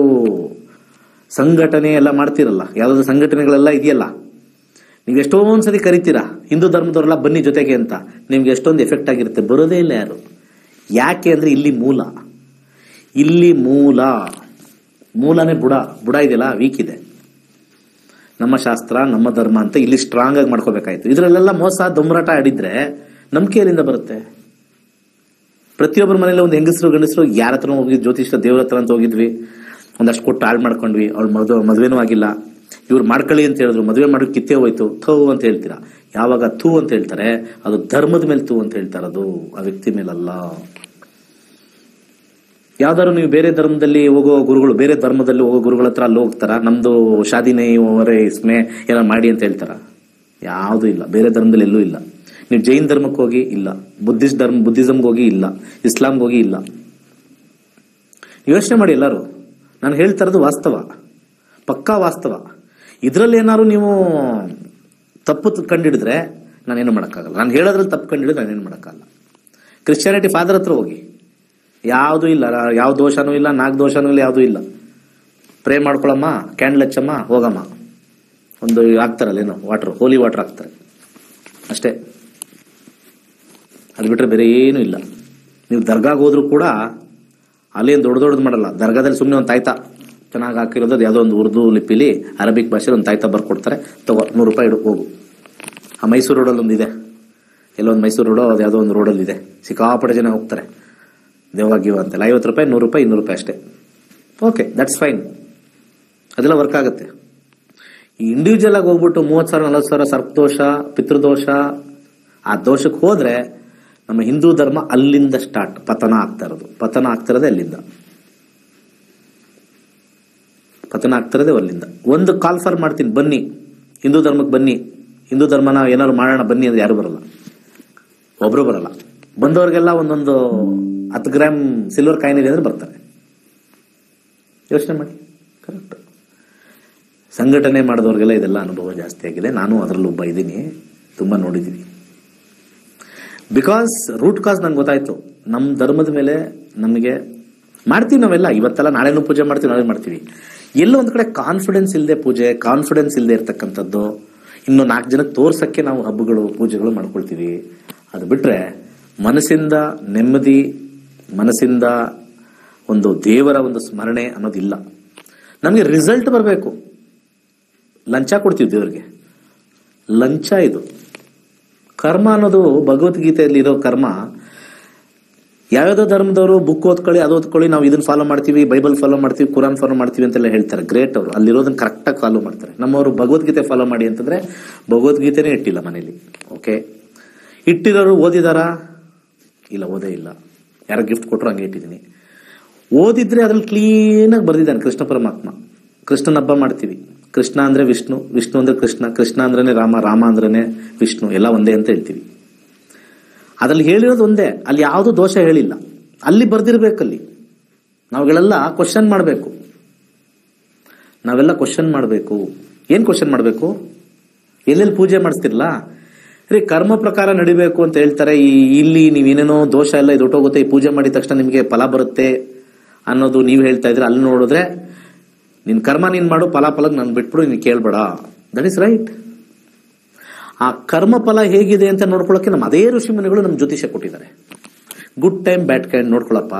ಸಂಘಟನೆ ಎಲ್ಲ ಮಾಡ್ತಿರಲ್ಲ ಯಾವ್ದಾದ್ರು ಸಂಘಟನೆಗಳೆಲ್ಲ ಇದೆಯಲ್ಲ ನೀವು ಎಷ್ಟೊಂದ್ ಸತಿ ಕರಿತೀರಾ ಹಿಂದೂ ಧರ್ಮದವರೆಲ್ಲ ಬನ್ನಿ ಜೊತೆಗೆ ಅಂತ ನಿಮ್ಗೆ ಎಷ್ಟೊಂದು ಎಫೆಕ್ಟ್ ಆಗಿರುತ್ತೆ ಬರೋದೇ ಇಲ್ಲ ಯಾರು ಯಾಕೆ ಅಂದ್ರೆ ಇಲ್ಲಿ ಮೂಲ ಇಲ್ಲಿ ಮೂಲ ಮೂಲನೇ ಬುಡ ಬುಡ ಇದೆಯಲ್ಲ ವೀಕ್ ಇದೆ ನಮ್ಮ ಶಾಸ್ತ್ರ ನಮ್ಮ ಧರ್ಮ ಅಂತ ಇಲ್ಲಿ ಸ್ಟ್ರಾಂಗ್ ಆಗಿ ಮಾಡ್ಕೋಬೇಕಾಯ್ತು ಇದ್ರಲ್ಲೆಲ್ಲ ಮೋಸ ದೊಂಬರಾಟ ಆಡಿದ್ರೆ ನಂಬಿಕೆ ಎಲ್ಲಿಂದ ಬರುತ್ತೆ ಪ್ರತಿಯೊಬ್ಬರ ಮನೇಲಿ ಒಂದು ಹೆಂಗಸರು ಗಂಡಸರು ಯಾರ ಹತ್ರ ಹೋಗಿ ಜ್ಯೋತಿಷ್ಯ ದೇವ್ರ ಹತ್ರ ಅಂತ ಹೋಗಿದ್ವಿ ಒಂದಷ್ಟು ಕೊಟ್ಟು ಹಾಳು ಮಾಡ್ಕೊಂಡ್ವಿ ಅವ್ಳು ಮದುವೆ ಮದುವೆನೂ ಆಗಿಲ್ಲ ಇವ್ರು ಮಾಡ್ಕೊಳ್ಳಿ ಅಂತ ಹೇಳಿದ್ರು ಮದುವೆ ಮಾಡಿ ಕಿತ್ತೇ ಹೋಯ್ತು ಥೂ ಅಂತ ಹೇಳ್ತೀರಾ ಯಾವಾಗ ಥೂ ಅಂತ ಹೇಳ್ತಾರೆ ಅದು ಧರ್ಮದ ಮೇಲೆ ಥೂ ಅಂತ ಹೇಳ್ತಾರೆ ಅದು ಆ ವ್ಯಕ್ತಿ ಮೇಲಲ್ಲ ಯಾವ್ದಾದ್ರು ನೀವು ಬೇರೆ ಧರ್ಮದಲ್ಲಿ ಹೋಗೋ ಗುರುಗಳು ಬೇರೆ ಧರ್ಮದಲ್ಲಿ ಹೋಗೋ ಗುರುಗಳ ಹತ್ರ ಅಲ್ಲಿ ಹೋಗ್ತಾರ ನಮ್ದು ಶಾದಿನೇ ಅವರೇ ಇಸ್ಮೆ ಏನೋ ಮಾಡಿ ಅಂತ ಹೇಳ್ತಾರ ಯಾವುದು ಇಲ್ಲ ಬೇರೆ ಧರ್ಮದಲ್ಲಿ ಎಲ್ಲೂ ಇಲ್ಲ ನೀವು ಜೈನ್ ಧರ್ಮಕ್ಕೆ ಹೋಗಿ ಇಲ್ಲ ಬುದ್ಧಿಸ್ಟ್ ಧರ್ಮ ಬುದ್ಧಿಸಮ್ಗೆ ಹೋಗಿ ಇಲ್ಲ ಇಸ್ಲಾಂಗೆ ಹೋಗಿ ಇಲ್ಲ ಯೋಚನೆ ಮಾಡಿ ಎಲ್ಲರೂ ನಾನು ಹೇಳ್ತಾ ಇರೋದು ವಾಸ್ತವ ಪಕ್ಕಾ ವಾಸ್ತವ ಇದರಲ್ಲಿ ಏನಾದ್ರು ನೀವು ತಪ್ಪು ಕಂಡಿಡಿದ್ರೆ ನಾನೇನು ಮಾಡೋಕ್ಕಾಗಲ್ಲ ನಾನು ಹೇಳೋದ್ರಲ್ಲಿ ತಪ್ಪು ಕಂಡಿಡಿದ್ರೆ ನಾನೇನು ಮಾಡೋಕ್ಕಾಗಲ್ಲ ಕ್ರಿಶ್ಚಿಯಾನಿಟಿ ಫಾದರ್ ಹತ್ರ ಹೋಗಿ ಯಾವುದೂ ಇಲ್ಲ ಯಾವ ದೋಷನೂ ಇಲ್ಲ ನಾಲ್ಕು ದೋಷನೂ ಇಲ್ಲ ಯಾವುದೂ ಇಲ್ಲ ಪ್ರೇ ಮಾಡ್ಕೊಳಮ್ಮ ಕ್ಯಾಂಡಲ್ ಹಚ್ಚಮ್ಮ ಹೋಗಮ್ಮ ಒಂದು ಹಾಕ್ತಾರಲ್ಲ ಏನೋ ವಾಟರ್ ಹೋಲಿ ವಾಟರ್ ಹಾಕ್ತಾರೆ ಅಷ್ಟೇ ಅದು ಬಿಟ್ರೆ ಬೇರೆ ಏನೂ ಇಲ್ಲ ನೀವು ದರ್ಗಾಗೆ ಹೋದ್ರೂ ಕೂಡ ಅಲ್ಲೇನು ದೊಡ್ಡ ದೊಡ್ಡದು ಮಾಡಲ್ಲ ದರ್ಗಾದಲ್ಲಿ ಸುಮ್ಮನೆ ಒಂದು ತಾಯ್ತ ಚೆನ್ನಾಗಿ ಹಾಕಿರೋದು ಅದು ಯಾವುದೋ ಒಂದು ಉರ್ದು ಲಿಪಿಲಿ ಅರಬಿಕ್ ಭಾಷೆಲಿ ಒಂದು ತಾಯ್ತ ಬರ್ಕೊಡ್ತಾರೆ ತಗೋ ನೂರು ರೂಪಾಯಿ ಇಡು ಹೋಗು ಆ ಮೈಸೂರು ರೋಡಲ್ಲಿ ಒಂದು ಇದೆ ಎಲ್ಲೊಂದು ಮೈಸೂರು ರೋಡು ಅದು ಯಾವುದೋ ಒಂದು ರೋಡಲ್ಲಿ ಇದೆ ಸಿಕ್ಕಾಪಟ್ಟೆ ಜನ ಹೋಗ್ತಾರೆ ದೇವ ಗಿವ ಅಂತೆಲ್ಲ ಐವತ್ತು ರೂಪಾಯಿ ನೂರು ರೂಪಾಯಿ ಇನ್ನೂರು ರೂಪಾಯಿ ಅಷ್ಟೇ ಓಕೆ ದಟ್ಸ್ ಫೈನ್ ಅದೆಲ್ಲ ವರ್ಕ್ ಆಗುತ್ತೆ ಈ ಇಂಡಿವಿಜುವಲ್ ಆಗಿ ಹೋಗ್ಬಿಟ್ಟು ಮೂವತ್ತು ಸಾವಿರ ನಲವತ್ತು ಸಾವಿರ ಸರ್ಪದೋಷ ಪಿತೃದೋಷ ಆ ದೋಷಕ್ಕೆ ಹೋದ್ರೆ ನಮ್ಮ ಹಿಂದೂ ಧರ್ಮ ಅಲ್ಲಿಂದ ಸ್ಟಾರ್ಟ್ ಪತನ ಆಗ್ತಾ ಇರೋದು ಪತನ ಆಗ್ತಾ ಇರೋದೇ ಅಲ್ಲಿಂದ ಪತನ ಆಗ್ತಿರೋದೇ ಅಲ್ಲಿಂದ ಒಂದು ಕಾಲ್ ಫಾರ್ ಮಾಡ್ತೀನಿ ಬನ್ನಿ ಹಿಂದೂ ಧರ್ಮಕ್ಕೆ ಬನ್ನಿ ಹಿಂದೂ ಧರ್ಮನ ಏನಾದ್ರು ಮಾಡೋಣ ಬನ್ನಿ ಅಂದ್ರೆ ಯಾರು ಬರಲ್ಲ ಒಬ್ರು ಬರಲ್ಲ ಬಂದವ್ರಿಗೆಲ್ಲ ಒಂದೊಂದು ಹತ್ತು ಗ್ರಾಮ್ ಸಿಲ್ವರ್ ಕಾಯಿನ್ ಇದೆ ಅಂದ್ರೆ ಬರ್ತಾರೆ ಯೋಚನೆ ಮಾಡಿ ಕರೆಕ್ಟ್ ಸಂಘಟನೆ ಮಾಡಿದವ್ರಿಗೆಲ್ಲ ಇದೆಲ್ಲ ಅನುಭವ ಜಾಸ್ತಿ ಆಗಿದೆ ನಾನು ಅದರಲ್ಲಿ ಒಬ್ಬ ಇದ್ದೀನಿ ತುಂಬ ನೋಡಿದ್ದೀನಿ ಬಿಕಾಸ್ ರೂಟ್ ಕಾಸ್ ನಂಗೆ ಗೊತ್ತಾಯ್ತು ನಮ್ಮ ಧರ್ಮದ ಮೇಲೆ ನಮಗೆ ಮಾಡ್ತೀವಿ ನಾವೆಲ್ಲ ಇವತ್ತೆಲ್ಲ ನಾಳೆನೂ ಪೂಜೆ ಮಾಡ್ತೀವಿ ನಾಳೆ ಮಾಡ್ತೀವಿ ಎಲ್ಲೋ ಒಂದ್ ಕಡೆ ಕಾನ್ಫಿಡೆನ್ಸ್ ಇಲ್ಲದೆ ಪೂಜೆ ಕಾನ್ಫಿಡೆನ್ಸ್ ಇಲ್ಲದೆ ಇರ್ತಕ್ಕಂಥದ್ದು ಇನ್ನು ನಾಲ್ಕು ಜನಕ್ಕೆ ತೋರ್ಸಕ್ಕೆ ನಾವು ಹಬ್ಬಗಳು ಪೂಜೆಗಳು ಮಾಡ್ಕೊಳ್ತೀವಿ ಅದು ಬಿಟ್ರೆ ಮನಸ್ಸಿಂದ ನೆಮ್ಮದಿ ಮನಸ್ಸಿಂದ ಒಂದು ದೇವರ ಒಂದು ಸ್ಮರಣೆ ಅನ್ನೋದಿಲ್ಲ ನಮಗೆ ರಿಸಲ್ಟ್ ಬರಬೇಕು ಲಂಚ ಕೊಡ್ತೀವಿ ದೇವರಿಗೆ ಲಂಚ ಇದು ಕರ್ಮ ಅನ್ನೋದು ಭಗವದ್ಗೀತೆಯಲ್ಲಿ ಇರೋ ಕರ್ಮ ಯಾವ್ಯಾವ್ದೋ ಧರ್ಮದವರು ಬುಕ್ ಓದ್ಕೊಳ್ಳಿ ಅದು ಓದ್ಕೊಳ್ಳಿ ನಾವು ಇದನ್ನ ಫಾಲೋ ಮಾಡ್ತೀವಿ ಬೈಬಲ್ ಫಾಲೋ ಮಾಡ್ತೀವಿ ಕುರಾನ್ ಫಾಲೋ ಮಾಡ್ತೀವಿ ಅಂತೆಲ್ಲ ಹೇಳ್ತಾರೆ ಗ್ರೇಟ್ ಅವರು ಅಲ್ಲಿರೋದನ್ನ ಕರೆಕ್ಟಾಗಿ ಫಾಲೋ ಮಾಡ್ತಾರೆ ನಮ್ಮವರು ಭಗವದ್ಗೀತೆ ಫಾಲೋ ಮಾಡಿ ಅಂತಂದ್ರೆ ಭಗವದ್ಗೀತೆನೇ ಇಟ್ಟಿಲ್ಲ ಮನೇಲಿ ಓಕೆ ಇಟ್ಟಿರೋರು ಓದಿದಾರಾ ಇಲ್ಲ ಓದೇ ಇಲ್ಲ ಯಾರೋ ಗಿಫ್ಟ್ ಕೊಟ್ಟರು ಹಂಗೆ ಇಟ್ಟಿದ್ದೀನಿ ಓದಿದ್ರೆ ಅದ್ರಲ್ಲಿ ಕ್ಲೀನಾಗಿ ಬರ್ದಿದ್ದಾನೆ ಕೃಷ್ಣ ಪರಮಾತ್ಮ ಕೃಷ್ಣನ ಹಬ್ಬ ಮಾಡ್ತೀವಿ ಕೃಷ್ಣ ಅಂದ್ರೆ ವಿಷ್ಣು ವಿಷ್ಣು ಅಂದ್ರೆ ಕೃಷ್ಣ ಕೃಷ್ಣ ಅಂದ್ರೇನೆ ರಾಮ ರಾಮ ಅಂದ್ರೇನೆ ವಿಷ್ಣು ಎಲ್ಲ ಒಂದೇ ಅಂತ ಹೇಳ್ತೀವಿ ಅದ್ರಲ್ಲಿ ಹೇಳಿರೋದು ಒಂದೇ ಅಲ್ಲಿ ಯಾವುದು ದೋಷ ಹೇಳಿಲ್ಲ ಅಲ್ಲಿ ಬರ್ದಿರ್ಬೇಕಲ್ಲಿ ನಾವುಗಳೆಲ್ಲ ಕ್ವಶನ್ ಮಾಡಬೇಕು ನಾವೆಲ್ಲ ಕ್ವಶನ್ ಮಾಡಬೇಕು ಏನ್ ಕ್ವಶನ್ ಮಾಡಬೇಕು ಎಲ್ಲೆಲ್ಲಿ ಪೂಜೆ ಮಾಡಿಸ್ತಿರ್ಲಾ ರೀ ಕರ್ಮ ಪ್ರಕಾರ ನಡಿಬೇಕು ಅಂತ ಹೇಳ್ತಾರೆ ಈ ಇಲ್ಲಿ ನೀವೇನೇನೋ ದೋಷ ಎಲ್ಲ ಇದು ಹೊಟ್ಟೋಗುತ್ತೆ ಈ ಪೂಜೆ ಮಾಡಿದ ತಕ್ಷಣ ನಿಮಗೆ ಫಲ ಬರುತ್ತೆ ಅನ್ನೋದು ನೀವು ಹೇಳ್ತಾ ಇದ್ರೆ ಅಲ್ಲಿ ನೋಡಿದ್ರೆ ನಿನ್ ಕರ್ಮ ನೀನ್ ಮಾಡು ಫಲ ಫಲಕ್ ನನ್ ಬಿಟ್ಬಿಡು ನೀನ್ ಕೇಳ್ಬೇಡ ದಟ್ ಇಸ್ ರೈಟ್ ಆ ಕರ್ಮ ಫಲ ಹೇಗಿದೆ ಅಂತ ನೋಡ್ಕೊಳ್ಳೋಕೆ ನಮ್ಮ ಅದೇ ಋಷಿ ಮುನಿಗಳು ನಮ್ ಜ್ಯೋತಿಷ ಕೊಟ್ಟಿದ್ದಾರೆ ಗುಡ್ ಟೈಮ್ ಬ್ಯಾಡ್ ಟೈಮ್ ನೋಡ್ಕೊಳಪ್ಪ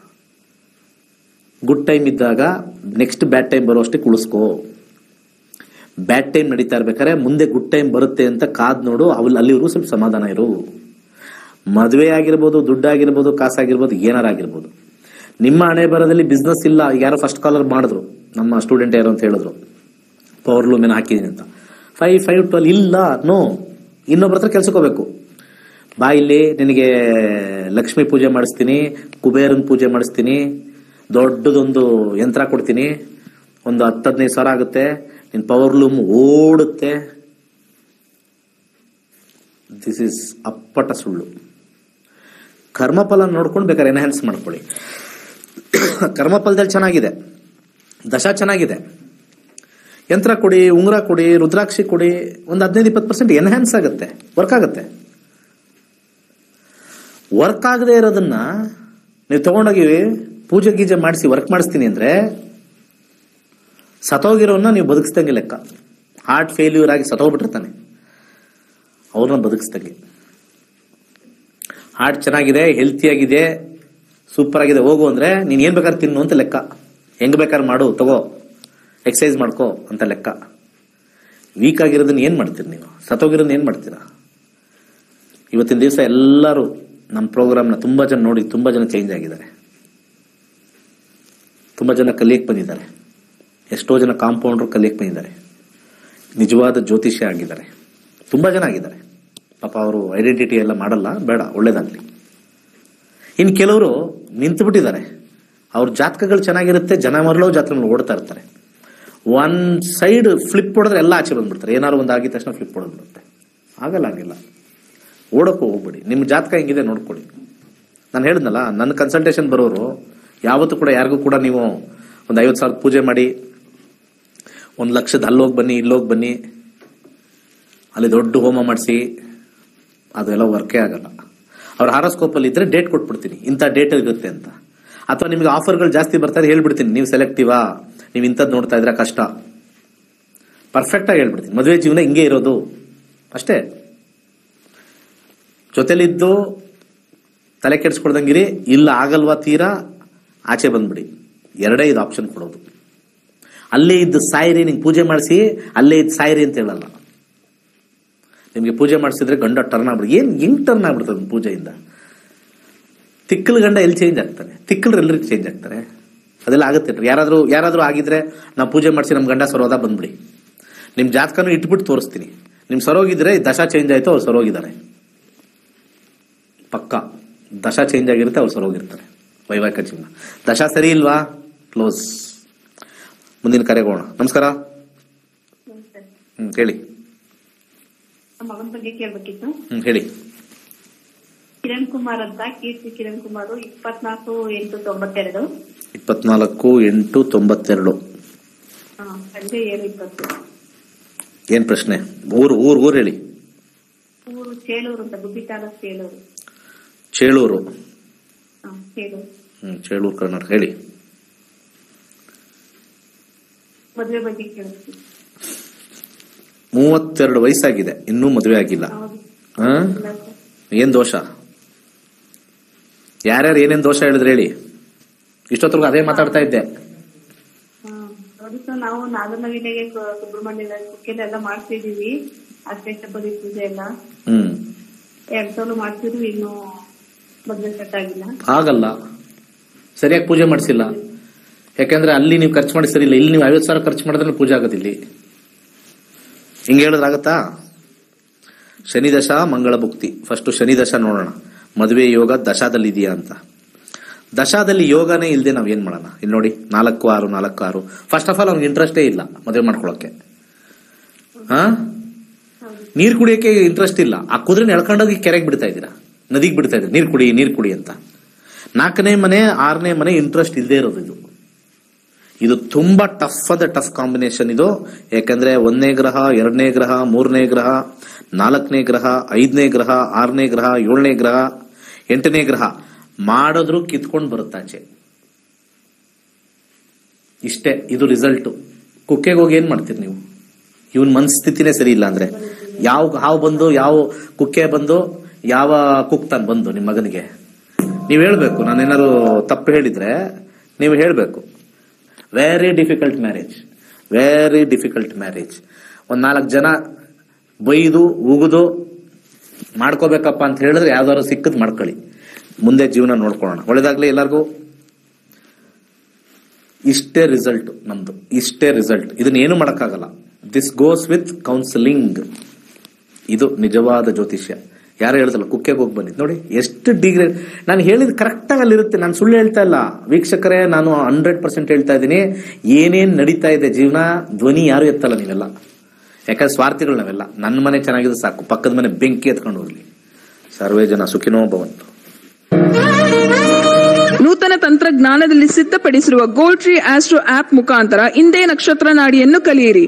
ಗುಡ್ ಟೈಮ್ ಇದ್ದಾಗ ನೆಕ್ಸ್ಟ್ ಬ್ಯಾಡ್ ಟೈಮ್ ಬರೋ ಅಷ್ಟೇ ಕುಳಿಸ್ಕೋ ಬ್ಯಾಡ್ ಟೈಮ್ ನಡೀತಾ ಇರ್ಬೇಕಾದ್ರೆ ಮುಂದೆ ಗುಡ್ ಟೈಮ್ ಬರುತ್ತೆ ಅಂತ ಕಾದ್ ನೋಡು ಅವಲ್ಲಿ ಅಲ್ಲಿವರೆಗೂ ಸ್ವಲ್ಪ ಸಮಾಧಾನ ಇರು ಮದುವೆ ಆಗಿರ್ಬೋದು ದುಡ್ಡಾಗಿರ್ಬೋದು ಕಾಸಾಗಿರ್ಬೋದು ಏನಾರ ಆಗಿರ್ಬೋದು ನಿಮ್ಮ ಹಣೆ ಬರದಲ್ಲಿ ಬಿಸ್ನೆಸ್ ಇಲ್ಲ ಈಗ ಯಾರೋ ಫಸ್ಟ್ ಕಾಲರ್ ಮಾಡಿದ್ರು ನಮ್ಮ ಸ್ಟೂಡೆಂಟ್ ಯಾರು ಅಂತ ಹೇಳಿದ್ರು ಪವರ್ ಲೂಮೆನ್ ಹಾಕಿದೀನಿ ಅಂತ ಫೈವ್ ಫೈವ್ ಟ್ವೆಲ್ ಇಲ್ಲ ನೋ ಇನ್ನೊಬ್ಬರ ಹತ್ರ ಕೆಲ್ಸಕ್ಕೆ ಹೋಗ್ಬೇಕು ಬಾ ಇಲ್ಲಿ ನಿನಗೆ ಲಕ್ಷ್ಮೀ ಪೂಜೆ ಮಾಡಿಸ್ತೀನಿ ಕುಬೇರನ್ ಪೂಜೆ ಮಾಡಿಸ್ತೀನಿ ದೊಡ್ಡದೊಂದು ಯಂತ್ರ ಕೊಡ್ತೀನಿ ಒಂದು ಹತ್ತು ಹದಿನೈದು ಸಾವಿರ ಆಗುತ್ತೆ ನಿನ್ ಪವರ್ ಲೂಮ್ ಓಡುತ್ತೆ ದಿಸ್ ಇಸ್ ಅಪ್ಪಟ ಸುಳ್ಳು ಕರ್ಮಫಲ ನೋಡ್ಕೊಂಡು ಬೇಕಾದ್ರೆ ಎನ್ಹ್ಯಾನ್ಸ್ ಮಾಡ್ಕೊಳ್ಳಿ ಕರ್ಮಫಲದಲ್ಲಿ ಚೆನ್ನಾಗಿದೆ ದಶ ಚೆನ್ನಾಗಿದೆ ಯಂತ್ರ ಕೊಡಿ ಉಂಗುರ ಕೊಡಿ ರುದ್ರಾಕ್ಷಿ ಕೊಡಿ ಒಂದು ಹದಿನೈದು ಇಪ್ಪತ್ತು ಪರ್ಸೆಂಟ್ ಎನ್ಹ್ಯಾನ್ಸ್ ಆಗುತ್ತೆ ವರ್ಕ್ ಆಗುತ್ತೆ ವರ್ಕ್ ಆಗದೆ ಇರೋದನ್ನ ನೀವು ತಗೊಂಡೋಗಿ ಪೂಜೆ ಗೀಜೆ ಮಾಡಿಸಿ ವರ್ಕ್ ಮಾಡಿಸ್ತೀನಿ ಅಂದ್ರೆ ಸತ್ತೋಗಿರೋನ್ನ ನೀವು ಬದುಕಿಸ್ದಂಗೆ ಲೆಕ್ಕ ಹಾರ್ಟ್ ಫೇಲ್ಯೂರ್ ಆಗಿ ಸತ್ತೋಗ್ಬಿಟ್ಟಿರ್ತಾನೆ ಅವ್ರನ್ನ ಬದುಕಿಸ್ದಂಗೆ ಹಾರ್ಟ್ ಚೆನ್ನಾಗಿದೆ ಹೆಲ್ತಿ ಆಗಿದೆ ಸೂಪರ್ ಆಗಿದೆ ಹೋಗು ಅಂದ್ರೆ ನೀನ್ ಏನ್ ಬೇಕಾದ್ರೆ ತಿನ್ನು ಅಂತ ಲೆಕ್ಕ ಹೆಂಗ್ ಬೇಕಾದ್ರೆ ಮಾಡು ತಗೋ ಎಕ್ಸಸೈಸ್ ಮಾಡ್ಕೋ ಅಂತ ಲೆಕ್ಕ ವೀಕ್ ಆಗಿರೋದನ್ನ ಏನ್ ಮಾಡ್ತೀರಿ ನೀವು ಸತ್ತೋಗಿರೋದನ್ನ ಏನ್ ಮಾಡ್ತೀರಾ ಇವತ್ತಿನ ದಿವಸ ಎಲ್ಲರೂ ನಮ್ಮ ಪ್ರೋಗ್ರಾಮ್ನ ತುಂಬಾ ಜನ ನೋಡಿ ತುಂಬಾ ಜನ ಚೇಂಜ್ ಆಗಿದ್ದಾರೆ ತುಂಬಾ ಜನ ಕಲಿಯಕ್ ಬಂದಿದ್ದಾರೆ ಎಷ್ಟೋ ಜನ ಕಾಂಪೌಂಡ್ರು ಕಲಿಯಕ್ ಬಂದಿದ್ದಾರೆ ನಿಜವಾದ ಜ್ಯೋತಿಷ್ಯ ಆಗಿದ್ದಾರೆ ತುಂಬಾ ಜನ ಆಗಿದ್ದಾರೆ ಪಾಪ ಅವರು ಐಡೆಂಟಿಟಿ ಎಲ್ಲ ಮಾಡಲ್ಲ ಬೇಡ ಒಳ್ಳೇದಾಗ್ಲಿ ಇನ್ ಕೆಲವರು ನಿಂತು ಬಿಟ್ಟಿದ್ದಾರೆ ಅವ್ರ ಜಾತಕಗಳು ಚೆನ್ನಾಗಿರುತ್ತೆ ಜನ ಮರಳೋ ಜಾತಕಗಳು ಓಡ್ತಾ ಇರ್ತಾರೆ ಒನ್ ಸೈಡ್ ಫ್ಲಿಪ್ ಹೊಡೆದ್ರೆ ಎಲ್ಲ ಆಚೆ ಬಂದ್ಬಿಡ್ತಾರೆ ಏನಾದ್ರು ಒಂದು ಆಗಿದ ತಕ್ಷಣ ಫ್ಲಿಪ್ ಹೊಡೆದ್ಬಿಡುತ್ತೆ ಆಗಲ್ಲ ಹಂಗಿಲ್ಲ ಓಡಕ್ಕೂ ಹೋಗ್ಬಿಡಿ ನಿಮ್ಮ ಜಾತಕ ಹೆಂಗಿದೆ ನೋಡ್ಕೊಳ್ಳಿ ನಾನು ಹೇಳಿದ್ನಲ್ಲ ನನ್ನ ಕನ್ಸಲ್ಟೇಷನ್ ಬರೋರು ಯಾವತ್ತೂ ಕೂಡ ಯಾರಿಗೂ ಕೂಡ ನೀವು ಒಂದು ಐವತ್ತು ಸಾವಿರ ಪೂಜೆ ಮಾಡಿ ಒಂದು ಲಕ್ಷದ ಅಲ್ಲೋಗಿ ಬನ್ನಿ ಇಲ್ಲೋಗಿ ಬನ್ನಿ ಅಲ್ಲಿ ದೊಡ್ಡ ಹೋಮ ಮಾಡಿಸಿ ಅದೆಲ್ಲ ವರ್ಕೇ ಆಗಲ್ಲ ಅವ್ರ ಹಾರೋಸ್ಕೋಪ್ ಅಲ್ಲಿ ಇದ್ರೆ ಡೇಟ್ ಕೊಟ್ಬಿಡ್ತೀನಿ ಇಂಥ ಡೇಟ್ ಇರುತ್ತೆ ಅಂತ ಅಥವಾ ನಿಮ್ಗೆ ಆಫರ್ಗಳು ಜಾಸ್ತಿ ಬರ್ತಾರೆ ಹೇಳ್ಬಿಡ್ತೀನಿ ನೀವು ಸೆಲೆಕ್ಟಿವಾ ನೀವು ಇಂಥದ್ದು ನೋಡ್ತಾ ಇದ್ರೆ ಕಷ್ಟ ಪರ್ಫೆಕ್ಟ್ ಆಗಿ ಹೇಳ್ಬಿಡ್ತೀನಿ ಮದುವೆ ಜೀವನ ಹಿಂಗೆ ಇರೋದು ಅಷ್ಟೇ ಜೊತೆಲಿದ್ದು ತಲೆ ಕೆಡಿಸ್ಕೊಳ್ದಂಗಿರಿ ಇಲ್ಲ ಆಗಲ್ವಾ ತೀರಾ ಆಚೆ ಬಂದ್ಬಿಡಿ ಎರಡೇ ಇದು ಆಪ್ಷನ್ ಕೊಡೋದು ಅಲ್ಲೇ ಇದ್ದು ಸಾಯಿರಿ ನಿಂಗೆ ಪೂಜೆ ಮಾಡಿಸಿ ಅಲ್ಲೇ ಇದ್ದು ಸಾಯಿರಿ ಅಂತ ಹೇಳಲ್ಲ ನಿಮಗೆ ಪೂಜೆ ಮಾಡಿಸಿದ್ರೆ ಗಂಡ ಟರ್ನ್ ಆಗ್ಬಿಡಿ ಏನ್ ಹೆಂಗ್ ಟರ್ನ್ ಆಗ್ಬಿಡ್ತದೆ ಪೂಜೆಯಿಂದ ತಿಕ್ಕಲ್ ಗಂಡ ಎಲ್ಲಿ ಚೇಂಜ್ ಆಗ್ತಾನೆ ತಿಕ್ಕಲ್ರು ಎಲ್ರಿಗೆ ಚೇಂಜ್ ಆಗ್ತಾರೆ ಅದೆಲ್ಲ ಆಗುತ್ತೆ ಯಾರಾದ್ರೂ ಯಾರಾದ್ರೂ ಆಗಿದ್ರೆ ನಾವು ಪೂಜೆ ಮಾಡಿಸಿ ನಮ್ಮ ಗಂಡ ಸರೋದ ಬಂದ್ಬಿಡಿ ನಿಮ್ ಜಾತಕನು ಇಟ್ಬಿಟ್ಟು ತೋರಿಸ್ತೀನಿ ನಿಮ್ ಸರೋಗಿದ್ರೆ ದಶ ಚೇಂಜ್ ಆಯ್ತು ಅವ್ರು ಸರೋಗಿದ್ದಾರೆ ಪಕ್ಕ ದಶ ಚೇಂಜ್ ಆಗಿರುತ್ತೆ ಅವ್ರು ಸರೋಗಿರ್ತಾರೆ ವೈವಾಹಿಕ ಜೀವನ ದಶ ಸರಿ ಇಲ್ವಾ ಕ್ಲೋಸ್ ಮುಂದಿನ ಕರೆಗೋಣ ನಮಸ್ಕಾರ ಹ್ಮ್ ಹೇಳಿ ನಮ್ಮ ಮಗನ ಬಗ್ಗೆ ಕೇಳ್ಬೇಕಿತ್ತು ಹ್ಮ್ ಹೇಳಿ ಕಿರಣ್ ಕುಮಾರ್ ಅಂತ ಕೀರ್ತಿ ಕಿರಣ್ ಕುಮಾರ್ ಇಪ್ಪತ್ನಾಲ್ಕು ಎಂಟು ತೊಂಬತ್ತೆರಡು ಇಪ್ಪತ್ನಾಲ್ಕು ಎಂಟು ತೊಂಬತ್ತೆರಡು ಹಾ, ಸಂಜೆ ಏಳು ಇಪ್ಪತ್ತು ಏನ್ ಪ್ರಶ್ನೆ ಊರು ಊರು ಊರು ಹೇಳಿ ಊರು ಚೇಳೂರು ಅಂತ ಗುಬ್ಬಿ ತಾಲೂಕು ಚೇಳೂರು ಚೇಳೂರು ಹಾ ಚೇಳೂರು ಹ್ಮ್ ಚೇಳೂರು ಕರ್ನಾಟಕ ಹೇಳಿ ಮದುವೆ ಬಗ್ಗೆ ಕೇಳ್ತೀನಿ ಮೂವತ್ತೆರಡು ವಯಸ್ಸಾಗಿದೆ ಇನ್ನೂ ಮದುವೆ ಆಗಿಲ್ಲ ಹೌದು ಹಾ ಇಲ್ಲ ಸರ್. ಏನ್ ದೋಷ ಯಾರ್ಯಾರು ಏನೇನ್ ದೋಷ ಹೇಳಿದ್ರೆ ಹೇಳಿ ಇಷ್ಟೊತ್ತರೆಗೂ ಅದೇ ಮಾತಾಡ್ತಾ ಇದ್ದೆ ಹಾ ನೋಡಿ ಸರ್ ನಾವು ನಾಗನವಿಲೆಗೆ ಸುಬ್ರಹ್ಮಣ್ಯದ ಕುಕ್ಕೆಲ್ಲ ಮಾಡ್ತಿದೀವಿ ಅಷ್ಟೇಷ್ಟಪದಿ ಪೂಜೆ ಎಲ್ಲ ಹ್ಮ್ ಎರಡ್ ಸಲ ಮಾಡ್ತಿದ್ವಿ ಇನ್ನು ಮದ್ವೆ ಸೆಟ್ ಆಗಿಲ್ಲ ಆಗಲ್ಲ ಸರಿಯಾಗಿ ಪೂಜೆ ಮಾಡಿಸಿಲ್ಲ ಯಾಕಂದ್ರೆ ಅಲ್ಲಿ ನೀವು ಖರ್ಚು ಮಾಡಿ ಸರಿ ಇಲ್ಲ ಇಲ್ಲಿ ನೀವು ಐವತ್ತು ಸಾವಿರ ಖರ್ಚು ಮಾಡಿದ್ರೆ ಪೂಜೆ ಆಗೋದಿಲ್ಲ ಹಿಂಗೆ ಹೇಳಿದ್ರಾಗತ್ತಾ ಶನಿ ದಶ ಮಂಗಳ ಭುಕ್ತಿ ಫಸ್ಟ್ ಶನಿ ದಶ ನೋಡೋಣ ಮದುವೆ ಯೋಗ ದಶಾದಲ್ಲಿ ಇದೆಯಾ ಅಂತ ದಶಾದಲ್ಲಿ ಯೋಗನೇ ಇಲ್ಲದೆ ನಾವ್ ಏನ್ ಮಾಡೋಣ ಇಲ್ಲಿ ನೋಡಿ ನಾಲ್ಕು ಆರು ನಾಲ್ಕು ಆರು ಫಸ್ಟ್ ಆಫ್ ಆಲ್ ಅವ್ನಿಗೆ ಇಂಟ್ರೆಸ್ಟೇ ಇಲ್ಲ ಮದುವೆ ಮಾಡ್ಕೊಳಕ್ಕೆ ಹಾ ನೀರ್ ಕುಡಿಯಕ್ಕೆ ಇಂಟ್ರೆಸ್ಟ್ ಇಲ್ಲ ಆ ಕುದುರೆನ ಎಳ್ಕೊಂಡೋಗಿ ಕೆರೆಗೆ ಬಿಡ್ತಾ ಇದ್ದೀರಾ ನದಿಗೆ ಬಿಡ್ತಾ ಇದ್ದೀರಾ ನೀರ್ ಕುಡಿ ನೀರ್ ಕುಡಿ ಅಂತ ನಾಲ್ಕನೇ ಮನೆ ಆರನೇ ಮನೆ ಇಂಟ್ರೆಸ್ಟ್ ಇಲ್ಲದೆ ಇರೋದು ಇದು ಇದು ತುಂಬಾ ಟಫ್ ಆದ ಟಫ್ ಕಾಂಬಿನೇಷನ್ ಇದು ಯಾಕಂದ್ರೆ ಒಂದನೇ ಗ್ರಹ ಎರಡನೇ ಗ್ರಹ ಮೂರನೇ ಗ್ರಹ ನಾಲ್ಕನೇ ಗ್ರಹ ಐದನೇ ಗ್ರಹ ಆರನೇ ಗ್ರಹ ಏಳನೇ ಗ್ರಹ ಎಂಟನೇ ಗ್ರಹ ಮಾಡಿದ್ರು ಕಿತ್ಕೊಂಡು ಬರುತ್ತಾಚೆ ಇಷ್ಟೇ ಇದು ರಿಸಲ್ಟ್ ಕುಕ್ಕೆಗೆ ಹೋಗಿ ಏನ್ ಮಾಡ್ತೀರಿ ನೀವು ಇವನ್ ಮನಸ್ಥಿತಿನೇ ಸರಿ ಇಲ್ಲ ಅಂದ್ರೆ ಯಾವ ಹಾವು ಬಂದು ಯಾವ ಕುಕ್ಕೆ ಬಂದು ಯಾವ ಕುಕ್ ತಾನು ಬಂದು ನಿಮ್ಮ ಮಗನಿಗೆ ನೀವು ಹೇಳ್ಬೇಕು ನಾನೇನಾದ್ರು ತಪ್ಪು ಹೇಳಿದ್ರೆ ನೀವು ಹೇಳ್ಬೇಕು very difficult marriage very difficult marriage ಒಂದ್ ನಾಲ್ಕು ಜನ ಬೈದು ಉಗಿದು ಮಾಡ್ಕೋಬೇಕಪ್ಪ ಅಂತ ಹೇಳಿದ್ರೆ ಯಾವ್ದಾದ್ರು ಸಿಕ್ಕದ್ ಮಾಡ್ಕೊಳ್ಳಿ ಮುಂದೆ ಜೀವನ ನೋಡ್ಕೊಳ್ಳೋಣ ಒಳ್ಳೇದಾಗ್ಲಿ ಎಲ್ಲರಿಗೂ ಇಷ್ಟೇ ರಿಸಲ್ಟ್ ನಮ್ದು ಇಷ್ಟೇ ರಿಸಲ್ಟ್ ಇದನ್ನ ಏನು ಮಾಡಕ್ಕಾಗಲ್ಲ ದಿಸ್ ಗೋಸ್ ವಿತ್ ಕೌನ್ಸಿಲಿಂಗ್ ಇದು ನಿಜವಾದ ಜ್ಯೋತಿಷ್ಯ ಯಾರು ಹೇಳ್ತಲ್ಲ ಕುಕ್ಕೆಗೆ ಹೋಗಿ ಬಂದಿದ್ದು ನೋಡಿ ಎಷ್ಟು ಡಿಗ್ರಿ ನಾನು ಹೇಳಿದ ಕರೆಕ್ಟಾಗಿ ಅಲ್ಲಿರುತ್ತೆ ನಾನು ಸುಳ್ಳು ಹೇಳ್ತಾ ಇಲ್ಲ ವೀಕ್ಷಕರೇ ನಾನು ಹಂಡ್ರೆಡ್ ಪರ್ಸೆಂಟ್ ಹೇಳ್ತಾ ಇದ್ದೀನಿ ಏನೇನ್ ನಡೀತಾ ಇದೆ ಜೀವನ ಧ್ವನಿ ಯಾರು ಎತ್ತಲ್ಲ ನೀವೆಲ್ಲ ಯಾಕಂದ್ರೆ ಸ್ವಾರ್ಥಿಗಳು ನಾವೆಲ್ಲ ನನ್ನ ಮನೆ ಚೆನ್ನಾಗಿದ್ರೆ ಸಾಕು ಪಕ್ಕದ ಮನೆ ಬೆಂಕಿ ಎತ್ಕೊಂಡು ಹೋಗ್ಲಿ ಸರ್ವೇ ಜನ ಸುಖಿನೋ ಭವಂತು ನೂತನ ತಂತ್ರಜ್ಞಾನದಲ್ಲಿ ಸಿದ್ಧಪಡಿಸಿರುವ ಗೋಲ್ಡ್ ಟ್ರೀ ಆಸ್ಟ್ರೋ ಆಪ್ ಮುಖಾಂತರ ಇಂದೇ ನಕ್ಷತ್ರ ನಾಡಿಯನ್ನು ಕಲಿಯಿರಿ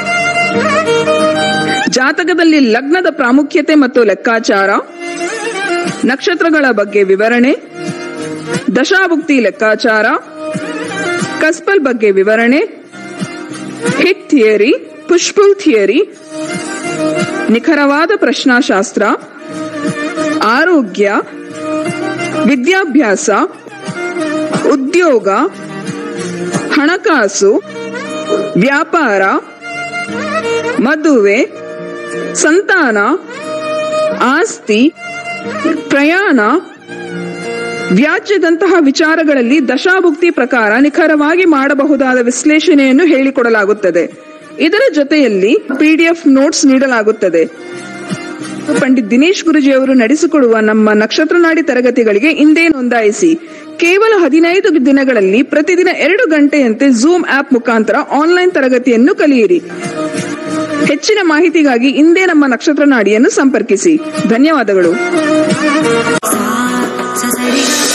ಜಾತಕದಲ್ಲಿ ಲಗ್ನದ ಪ್ರಾಮುಖ್ಯತೆ ಮತ್ತು ಲೆಕ್ಕಾಚಾರ ನಕ್ಷತ್ರಗಳ ಬಗ್ಗೆ ವಿವರಣೆ ದಶಾಭುಕ್ತಿ ಲೆಕ್ಕಾಚಾರ ಕಸ್ಪಲ್ ಬಗ್ಗೆ ವಿವರಣೆ ಹಿಟ್ ಥಿಯರಿ ಪುಷ್ಪುಲ್ ಥಿಯರಿ ನಿಖರವಾದ ಪ್ರಶ್ನಾಶಾಸ್ತ್ರ ಆರೋಗ್ಯ ವಿದ್ಯಾಭ್ಯಾಸ ಉದ್ಯೋಗ ಹಣಕಾಸು ವ್ಯಾಪಾರ ಮದುವೆ ಸಂತಾನ ಆಸ್ತಿ ಪ್ರಯಾಣ ವ್ಯಾಜ್ಯದಂತಹ ವಿಚಾರಗಳಲ್ಲಿ ದಶಾಭುಕ್ತಿ ಪ್ರಕಾರ ನಿಖರವಾಗಿ ಮಾಡಬಹುದಾದ ವಿಶ್ಲೇಷಣೆಯನ್ನು ಹೇಳಿಕೊಡಲಾಗುತ್ತದೆ ಇದರ ಜೊತೆಯಲ್ಲಿ ಪಿಡಿಎಫ್ ನೋಟ್ಸ್ ನೀಡಲಾಗುತ್ತದೆ ಪಂಡಿತ್ ದಿನೇಶ್ ಗುರುಜಿ ಅವರು ನಡೆಸಿಕೊಡುವ ನಮ್ಮ ನಕ್ಷತ್ರ ನಾಡಿ ತರಗತಿಗಳಿಗೆ ಇಂದೇ ನೋಂದಾಯಿಸಿ ಕೇವಲ ಹದಿನೈದು ದಿನಗಳಲ್ಲಿ ಪ್ರತಿದಿನ ಎರಡು ಗಂಟೆಯಂತೆ ಝೂಮ್ ಆಪ್ ಮುಖಾಂತರ ಆನ್ಲೈನ್ ತರಗತಿಯನ್ನು ಕಲಿಯಿರಿ ಹೆಚ್ಚಿನ ಮಾಹಿತಿಗಾಗಿ ಇಂದೇ ನಮ್ಮ ನಕ್ಷತ್ರ ನಾಡಿಯನ್ನು ಸಂಪರ್ಕಿಸಿ ಧನ್ಯವಾದಗಳು sa sa sa ri ga